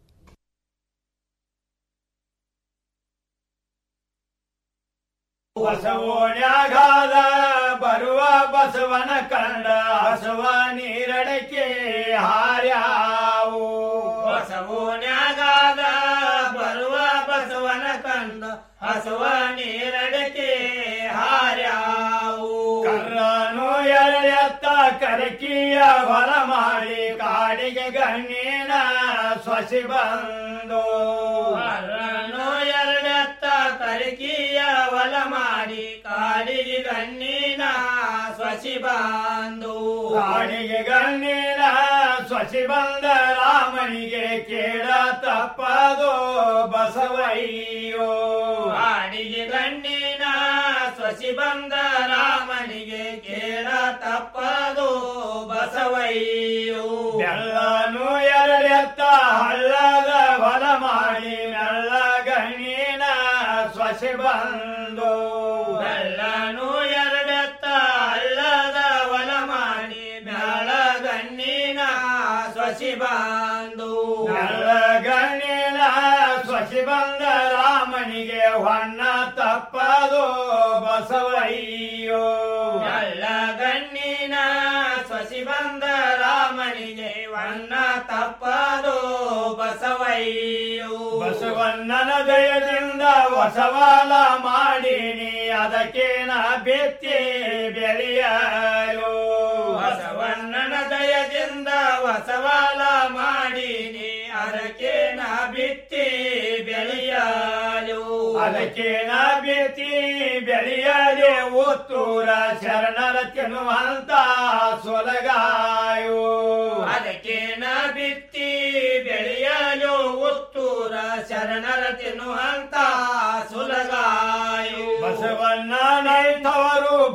ಬಸವೋಣ್ಯಾಗಾದ ಬರುವ ಬಸವನ ಕಂಡ ಹಸುವ ನೀರಡಕ್ಕೆ ಹಾರ್ಯಾವು ಬಸವೋಣ್ಯಾಗಾದ ಬರುವ ಬಸವನ ಕಂಡ ಹಸುವ ನೀರಡಕ್ಕೆ ಹಾರ್ಯಾವು ಕರ್ರನು ಎರಡೆತ್ತ ಕರಕಿಯ ಹೊರ ಮಾಡಿ ಕಾಡಿಗೆ ಗಣ್ಣಿನ ಸೊಸಿ ಬಂದು ಕರ್ರನು ಎರಡೆತ್ತ ಕರಕಿಯ ಹೊಲ ಮಾಡಿ ಕಾಡಿಗೆ ಗಣ್ಣಿನ ಸೊಸಿ ಬಂದು ಕಾಡಿಗೆ ಗಣ್ಣಿನ ಸೊಸಿ ಬಂದ ರಾಮನಿಗೆ ಕೇಳ ತಪ್ಪದು ಬಸವಯ್ಯೋ ಕಾಡಿಗೆ ಗಣ್ಣಿನ ಸೊಸಿ ಬಂದ ರಾಮನಿಗೆ ಕೇಳ ತಪ್ಪದು ಬಸವಯ್ಯೋ ಬೆಳ್ಳನು ಎರಡೆತ್ತ ಹಳ್ಳದ ಹೊಲ ಮಾಡಿ ಮೆಲ್ಲ ಗಣ್ಣಿನ ಸೊಸೆ ಬಂದು ಬೆಳ್ಳನು ಎರಡೆತ್ತ ಹಳ್ಳದ ಹೊಲ ಮಾಡಿ ಮೆಲ್ಲ ಗಣ್ಣಿನ ಸೊಸಿ ಬಂದು ಮೆಲ್ಲ ಗಣ್ಣಿನ ಸೊಸಿ ಬಂದ ರಾಮನಿಗೆ ಹೊನ್ನ ತಪ್ಪದು ಬಸವಯ್ಯೋ ಎಲ್ಲ ಗಣ್ಣಿನ ಸೊಸಿ ಬಂದ ರಾಮನಿಗೆ ವನ್ನ ತಪ್ಪದು ಬಸವಯ್ಯೋ ಬಸವಣ್ಣನ ದಯದಿಂದ ಹೊಸವಾಲ ಮಾಡೀನಿ ಅದಕ್ಕೇನ ಬೆತ್ತಿ ಬೆಳೆಯಲು ಬಸವಣ್ಣನ ದಯದಿಂದ ಹೊಸವಾಲ ಮಾಡೀನಿ ಅದಕ್ಕೇನ ಬಿತ್ತಿ ಬೆಳೆಯಲು ಅದಕ್ಕೇನ ಬಿತ್ತಿ ಬೆಳೆಯದೆ ಉತ್ತೂರ ಶರಣರ ತಿನ್ನುವಂತ ಸೊಲಗಾಯು ಅದಕ್ಕೇನ ಬಿತ್ತಿ ಬೆಳೆಯಲು ಉತ್ತೂರ ಶರಣರ ತಿನ್ನುವಂತ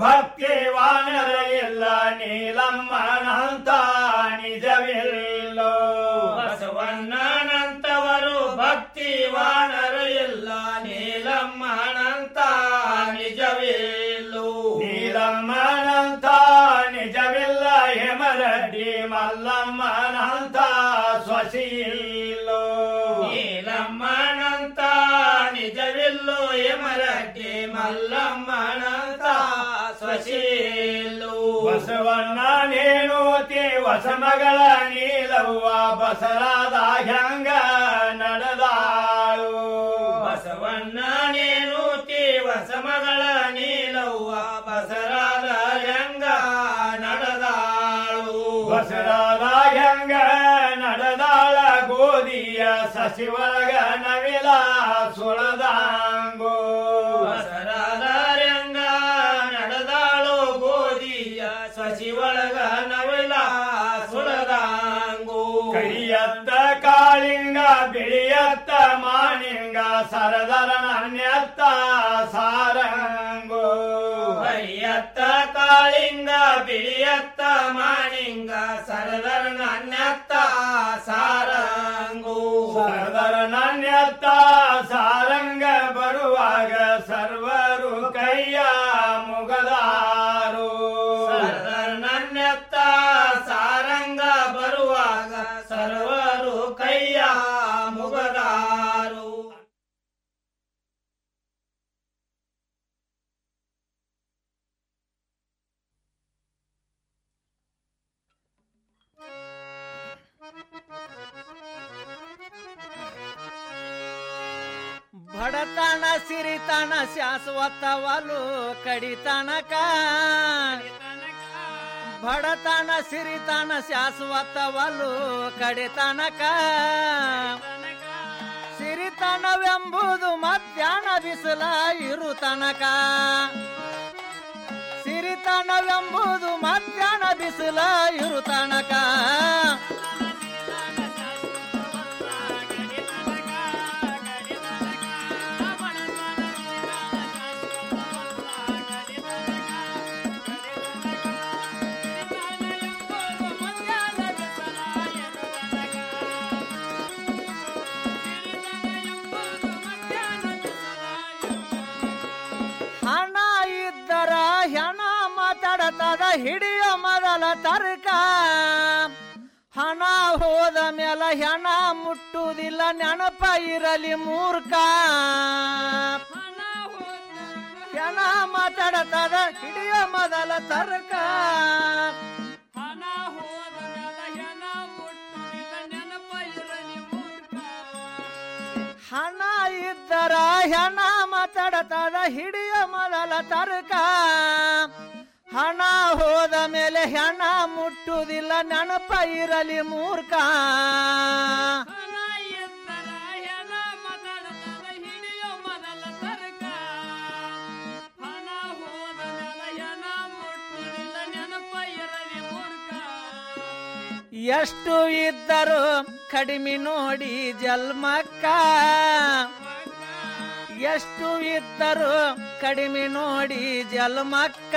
ಭಕ್ತಿವಾನರ ಇಲ್ಲ ನೀಲಮ್ಮನಂತ ನಿಜವಿಲ್ಲೋ ಬಸವಣ್ಣನಂತವರು ಭಕ್ತಿವಾನರು ಇಲ್ಲ ನೀಲಮ್ಮನಂತ ನಿಜವಿಲ್ಲೋ ನೀಲಮ್ಮನಂತ ನಿಜವಿಲ್ಲ ಹೇಮರೆಡ್ಡಿ ಮಲ್ಲಮ್ಮನಂತ ಸ್ವಸಿಲ್ಲೋ ನೀಲಮ್ಮನಂತ ನಿಜವಿಲ್ಲೋ ಹೇಮರೆಡ್ಡಿ ಮಲ್ಲಮ್ಮನಂತ ಸ್ವಶೀಲು ಬಸವಣ್ಣ ನೇನೋತಿ ಹೊಸಮಗಳ ನೀಲವ್ವ ಬಸರಾದ ಹ್ಯಾಂಗ ನಡೆದಾಳು ಬಸವಣ್ಣ ನೇನೋತಿ ಹೊಸಮಗಳ ನೀಲವ್ವ ಬಸರಾದ ಹ್ಯಾಂಗ ನಡೆದಾಳು ಬಸರಾದ ಹ್ಯಾಂಗ ನಡೆದಾಳ ಗೋಧಿಯ ಸಸಿವಳಗ ನವಿಲ ಸುಳದಾಂಗೋ ಬಸರಾದ ರಂಗ ನಡೆದಾಳು ಗೋಧಿಯ ಸಸಿವಳಗ ನವಿಲ ಸುಳದಾಂಗು ಕರಿಯತ್ತ ಕಾಳಿಂಗ ಬಿಳಿಯತ್ತ ಮಾಣಿಂಗ ಸರದರ ನನ್ಯತ್ತ ಸಾರಂಗು ಕರಿಯತ್ತ ಕಾಳಿಂಗ ಬಿಳಿಯತ್ತ ಮಾಣಿಂಗ ಸರದರ ನನ್ಯತ್ತ ಸಾರಂಗು ಸರದರ ನನ್ಯತ್ತ ಸಾರಂಗ ಬರುವಾಗ ಸರ್ವರು ಕೈಯ ಮುಗದಾರು ಸರದರ ನನ್ಯತ್ತ ಸಾರಂಗ ಬರುವಾಗ ಸರ್ವರು ಕೈಯ ಮುಗದಾರು ಬಡತನ ಸಿರಿತನ ಶಾಶ್ವತವಲು ಕಡಿತನಕ ಬಡತನ ಸಿರಿತನ ಶಾಶ್ವತವಲು ಕಡಿತನಕ ಸಿರಿತನವೆಂಬುದು ಮಧ್ಯಾಹ್ನ ಬಿಸಿಲ ಇರು ತನಕ ಸಿರಿತನವೆಂಬುದು ಮಧ್ಯಾಹ್ನ ಬಿಸಿಲ ಇರು ತನಕ ಹಣ ಇದ್ದರ ಹೆಣ ಮಾತಾಡತದ ಹಿಡಿಯೋ ಮೊದಲ ತರ್ಕ ಹಣ ಹೋದ ಮೇಲೆ ಹೆಣ ಮುಟ್ಟುವುದಿಲ್ಲ ನೆನಪ ಇರಲಿ ಮೂರ್ಖ ಹೆಣ ಮಾತಾಡತದ ಹಿಡಿಯೋ ಮೊದಲ ತರ್ಕ ಹಣ ಇದ್ದರ ಹೆಣ ಮಾತಾಡತದ ಹಿಡಿಯ ಮೊದಲ ತರ್ಕ ಹಣ ಹೋದ ಮೇಲೆ ಹೆಣ ಮುಟ್ಟುವುದಿಲ್ಲ ನೆನಪ ಇರಲಿ ಮೂರ್ಖ ಎಷ್ಟು ಇದ್ದರು ಕಡಿಮೆ ನೋಡಿ ಜಲ್ಮಕ್ಕ ಎಷ್ಟು ಇದ್ದರು ಕಡಿಮೆ ನೋಡಿ ಜಲ್ಮಕ್ಕ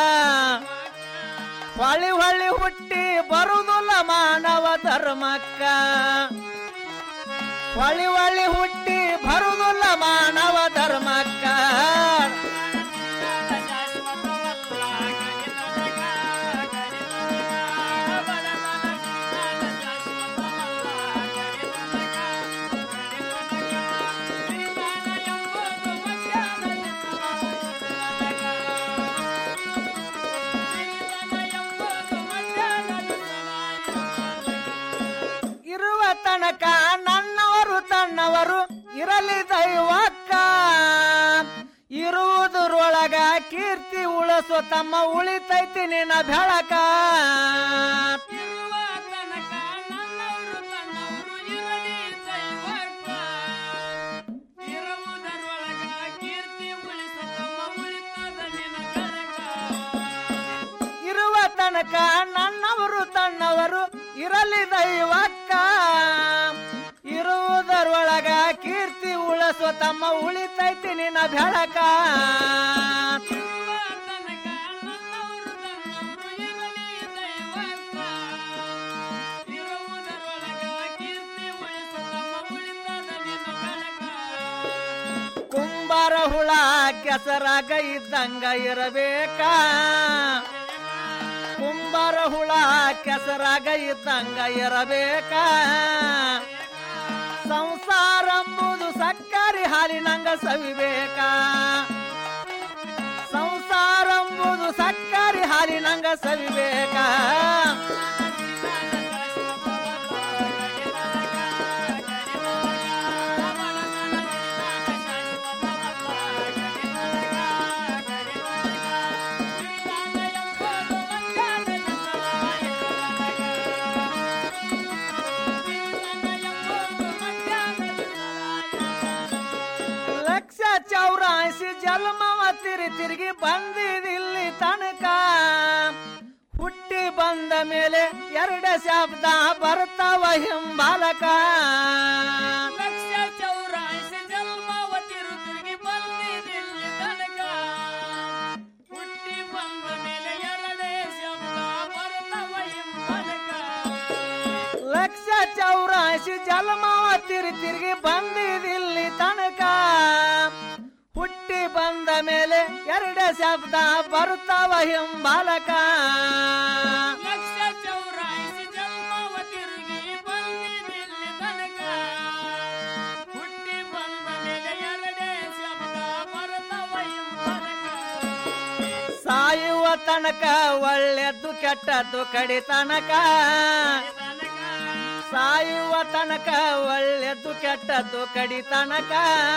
ಹೊಳಿ ಹೊಳಿ ಹುಟ್ಟಿ ಬರುವುದಿಲ್ಲ ಮಾನವ ಧರ್ಮಕ್ಕ ಹೊಳಿ ಹೊಳಿ ಹುಟ್ಟಿ ಬರುವುದಿಲ್ಲ ಮಾನವ ಧರ್ಮಕ್ಕ ಇರುವ ತನಕ ನನ್ನವರು ತನ್ನವರು ಇರಲಿ ದೈವಕ್ಕ ಇರುವುದರೊಳಗ ಕೀರ್ತಿ ಉಳಿಸೋ ತಮ್ಮ ಉಳಿತೈತಿ ನಿನ್ನ ಬೆಳಕ ಇರುವ ತನಕ ನನ್ನವರು ತನ್ನವರು ಇರಲಿ ದೈವಕ್ಕ ಇರುವುದರೊಳಗ ಕೀರ್ತಿ ಉಳಿಸೋ ತಮ್ಮ ಉಳಿತೈತಿ ನಿನ್ನ ಬೆಳಕ ಕುಂಬಾರ ಹುಳ ಕೆಸರಾಗ ಇದ್ದಂಗ ಇರಬೇಕ ಕುಂಬಾರ ಹುಳ ಕೆಸರಾಗ ಇದ್ದಂಗ ಇರಬೇಕ ಸಂಸಾರ ಎಂಬುದು ಸಕ್ಕರೆ ಹಾಲಿನಂಗ ಸವಿಬೇಕ ಸಂಸಾರ ಎಂಬುದು ಸಕ್ಕರೆ ಹಾಲಿನಂಗ ಸವಿಬೇಕ ಲಕ್ಷ ಚೌರಾಯಿಸಿ ಜನ್ಮವ ತಿರಿ ತಿರುಗಿ ಬಂದಿದಿಲ್ಲಿ ತನಕ ಹುಟ್ಟಿ ಬಂದ ಮೇಲೆ ಎರಡು ಶಬ್ದ ಬರ್ತಾವ ಹಿಂಬಾಲಕ ಲಕ್ಷ ಚೌರಾಯಿಸಿ ಜನ್ಮವ ತಿರು ತಿರುಗಿ ಬಂದಿದಿಲ್ಲಿ ತನಕ ಹುಟ್ಟಿ ಬಂದ ಮೇಲೆ ಎರಡೇ ಶಬ್ದ ಬರ್ತವ ಹಿಂಬಲಕ ಲಕ್ಷ ಚೌರಾಯಿಸಿ ಜನ್ಮವ ತಿರಿ ತಿರುಗಿ ಬಂದಿದಿಲ್ಲಿ ತನಕ ಹುಟ್ಟಿ ಬಂದ ಮೇಲೆ ಎರಡು ಶಬ್ದ ಬರ್ತಾವ ಹಿಂಬಾಲಕ ಲಕ್ಷ ಚೌರಾಯಿಸಿ ಜನ್ಮವ ತಿರುಗಿ ಬಂದಿದಿಲ್ಲಿ ತನಕ ಹುಟ್ಟಿ ಬಂದ ಮೇಲೆ ಎರಡೇ ಶಬ್ದ ಬರ್ತವ ಹಿಂಬಲಕ ಸಾಯುವ ತನಕ ಒಳ್ಳೆದ್ದು ಕೆಟ್ಟದ್ದು ಕಡಿ ತನಕ ಸಾಯುವ ತನಕ ಒಳ್ಳೆದ್ದು ಕೆಟ್ಟದ್ದು ಕಡಿ ತನಕ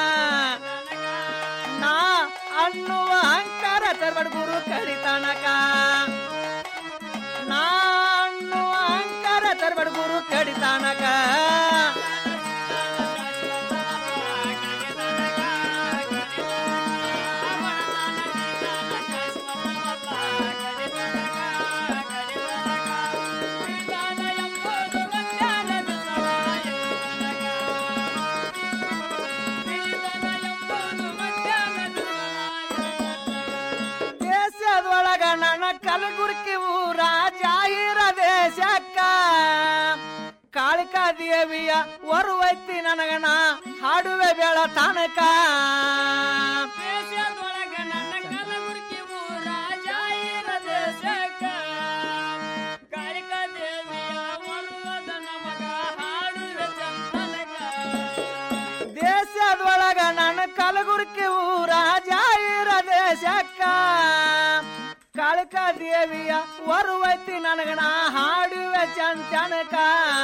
ನಾ ಅನ್ನುವ ಅಹಂಕಾರ ತರಬಡ ಗುರು ಕಡಿ ತನಕ ನಾ ಅನ್ನುವ ಅಹಂಕಾರ ತರಬಡ ಗುರು ಕಡಿ ತನಕ ದೇಶದೊಳಗ ನನ್ನ ಕಲಗುರ್ಕಿ ಊರ ಜಾಹಿರ ದೇಶಕ್ಕ ಕಾಳಿಕಾ ದೇವಿಯ ಒರುವೈತಿ ನನಗಣ ಹಾಡುವೆ ಬೇಳ ತನಕ ದೇಶದೊಳಗ ನನ್ನ ಕಲಬುರ್ಗಿ ಊರ ಜಾಯಿರ ದೇಶಕ್ಕ ಕಾಳಿಕಾ ದೇವಿಯ ಒರುವದ ನಮಗ ಹಾಡುವೆ ಚಂದನಕ ದೇಶದೊಳಗ ನನ್ನ ಕಲಗುರ್ಕಿ ಊರ ಜಾಹಿರ ದೇಶಕ್ಕ ಕಾಳಿಕಾ ದೇವಿಯ ಒರುವೈತಿ ನನಗಣ ಹಾಡುವೆ ಚಂಚನಕ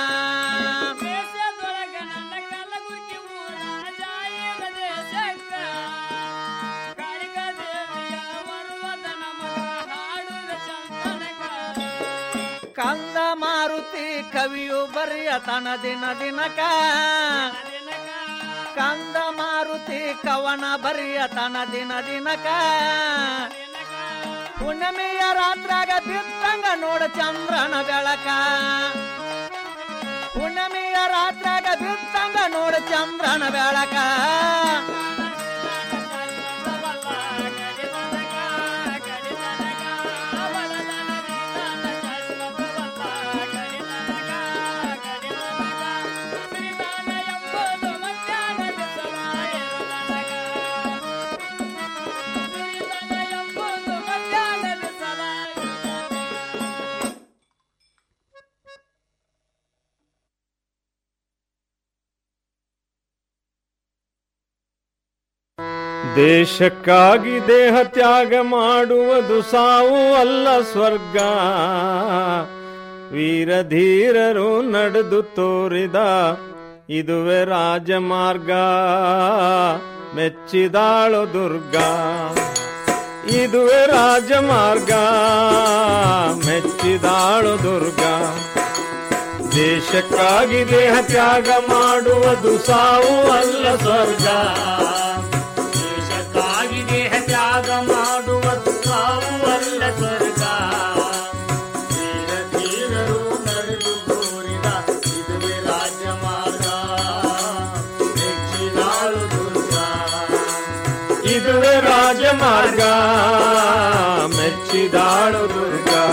ದೇಶದೊಳಗ ನನ್ನ ಕಲಬುರ್ಗಿ ಊರ ಜಾಯಿರ ದೇಶಕ್ಕ ಕಾಳಿಕಾ ದೇವಿಯ ಒರುವದ ನಮಗ ಹಾಡುವೆ ಚಂದನಕ ಕಂದ ಮಾರುತಿ ಕವಿಯು ಬರೆಯ ತನ ದಿನ ದಿನಕ ಕಂದ ಮಾರುತಿ ಕವನ ಬರೆಯ ತನ ದಿನ ದಿನಕ ಹುಣ್ಣಿಮೆಯ ರಾತ್ರಾಗ ಬಿತ್ತಂಗ ನೋಡ ಚಂದ್ರನ ಬೆಳಕ ಹುಣ್ಣಿಮೆಯ ರಾತ್ರಾಗ ಬಿತ್ತಂಗ ನೋಡ ಚಂದ್ರನ ಬೆಳಕ ದೇಶಕ್ಕಾಗಿ ದೇಹ ತ್ಯಾಗ ಮಾಡುವುದು ಸಾವು ಅಲ್ಲ ಸ್ವರ್ಗ ವೀರಧೀರರು ನಡೆದು ತೋರಿದ ಇದುವೆ ರಾಜಮಾರ್ಗ ಮೆಚ್ಚಿದಾಳು ದುರ್ಗಾ ಇದುವೆ ರಾಜಮಾರ್ಗ ಮೆಚ್ಚಿದಾಳು ದುರ್ಗಾ ದೇಶಕ್ಕಾಗಿ ದೇಹ ತ್ಯಾಗ ಮಾಡುವುದು ಸಾವು ಅಲ್ಲ ಸ್ವರ್ಗ ದೇಶಕ್ಕಾಗಿ ದೇಹ ತ್ಯಾಗ ಮಾಡುವುದು ಸಾವು ಅಲ್ಲ ಸ್ವರ್ಗ ಧೀರ ಧೀರರು ನಡೆದು ತೋರಿದ ಇದುವೆ ರಾಜಮಾರ್ಗ ಮೆಚ್ಚಿದಾಳು ದುರ್ಗಾ ಇದುವೆ ರಾಜಮಾರ್ಗ ಮೆಚ್ಚಿದಾಳು ದುರ್ಗಾ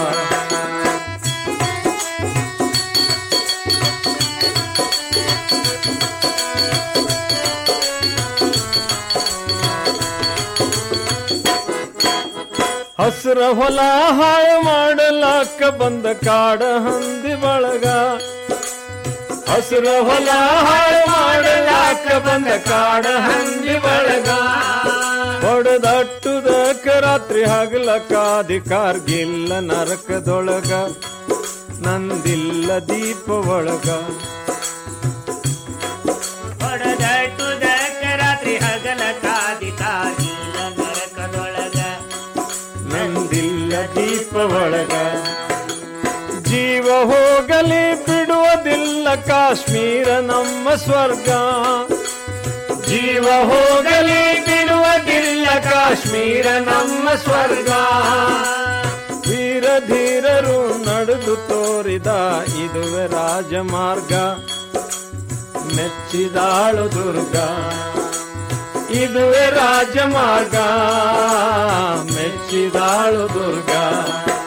ಹಸಿರ ಹೊಲ ಹಾಳು ಮಾಡಲಾಕ ಬಂದ ಕಾಡ ಹಂದಿ ಬಳಗ ಹಸಿರ ಹೊಲ ಹಾಳು ಮಾಡಲಾಕ ಬಂದ ಕಾಡ ಹಂದಿ ಬಳಗ ಹೊಡೆದಟ್ಟುದಕ್ಕ ರಾತ್ರಿ ಹಗಲಕ ಅಧಿಕಾರ್ಗಿಲ್ಲ ನರಕದೊಳಗ ನಂದಿಲ್ಲ ದೀಪ ಒಳಗ ಹೊಡೆದಟ್ಟುದಕ್ಕ ರಾತ್ರಿ ಹಗಲ ಕಾದಿಕಾಗಿಲ್ಲ ನರಕದೊಳಗ ನಂದಿಲ್ಲ ದೀಪ ಒಳಗ ಜೀವ ಹೋಗಲಿ ಬಿಡುವುದಿಲ್ಲ ಕಾಶ್ಮೀರ ನಮ್ಮ ಸ್ವರ್ಗ ಜೀವ ಹೋಗಲಿ ಬಿಡುವುದಿಲ್ಲ ಕಾಶ್ಮೀರ ನಮ್ಮ ಸ್ವರ್ಗ ವೀರ ಧೀರರು ನಡೆದು ತೋರಿದ ಇದುವೆ ರಾಜಮಾರ್ಗ ಮೆಚ್ಚಿದಾಳು ದುರ್ಗ ಇದುವೆ ರಾಜಮಾರ್ಗ ಮೆಚ್ಚಿದಾಳು ದುರ್ಗ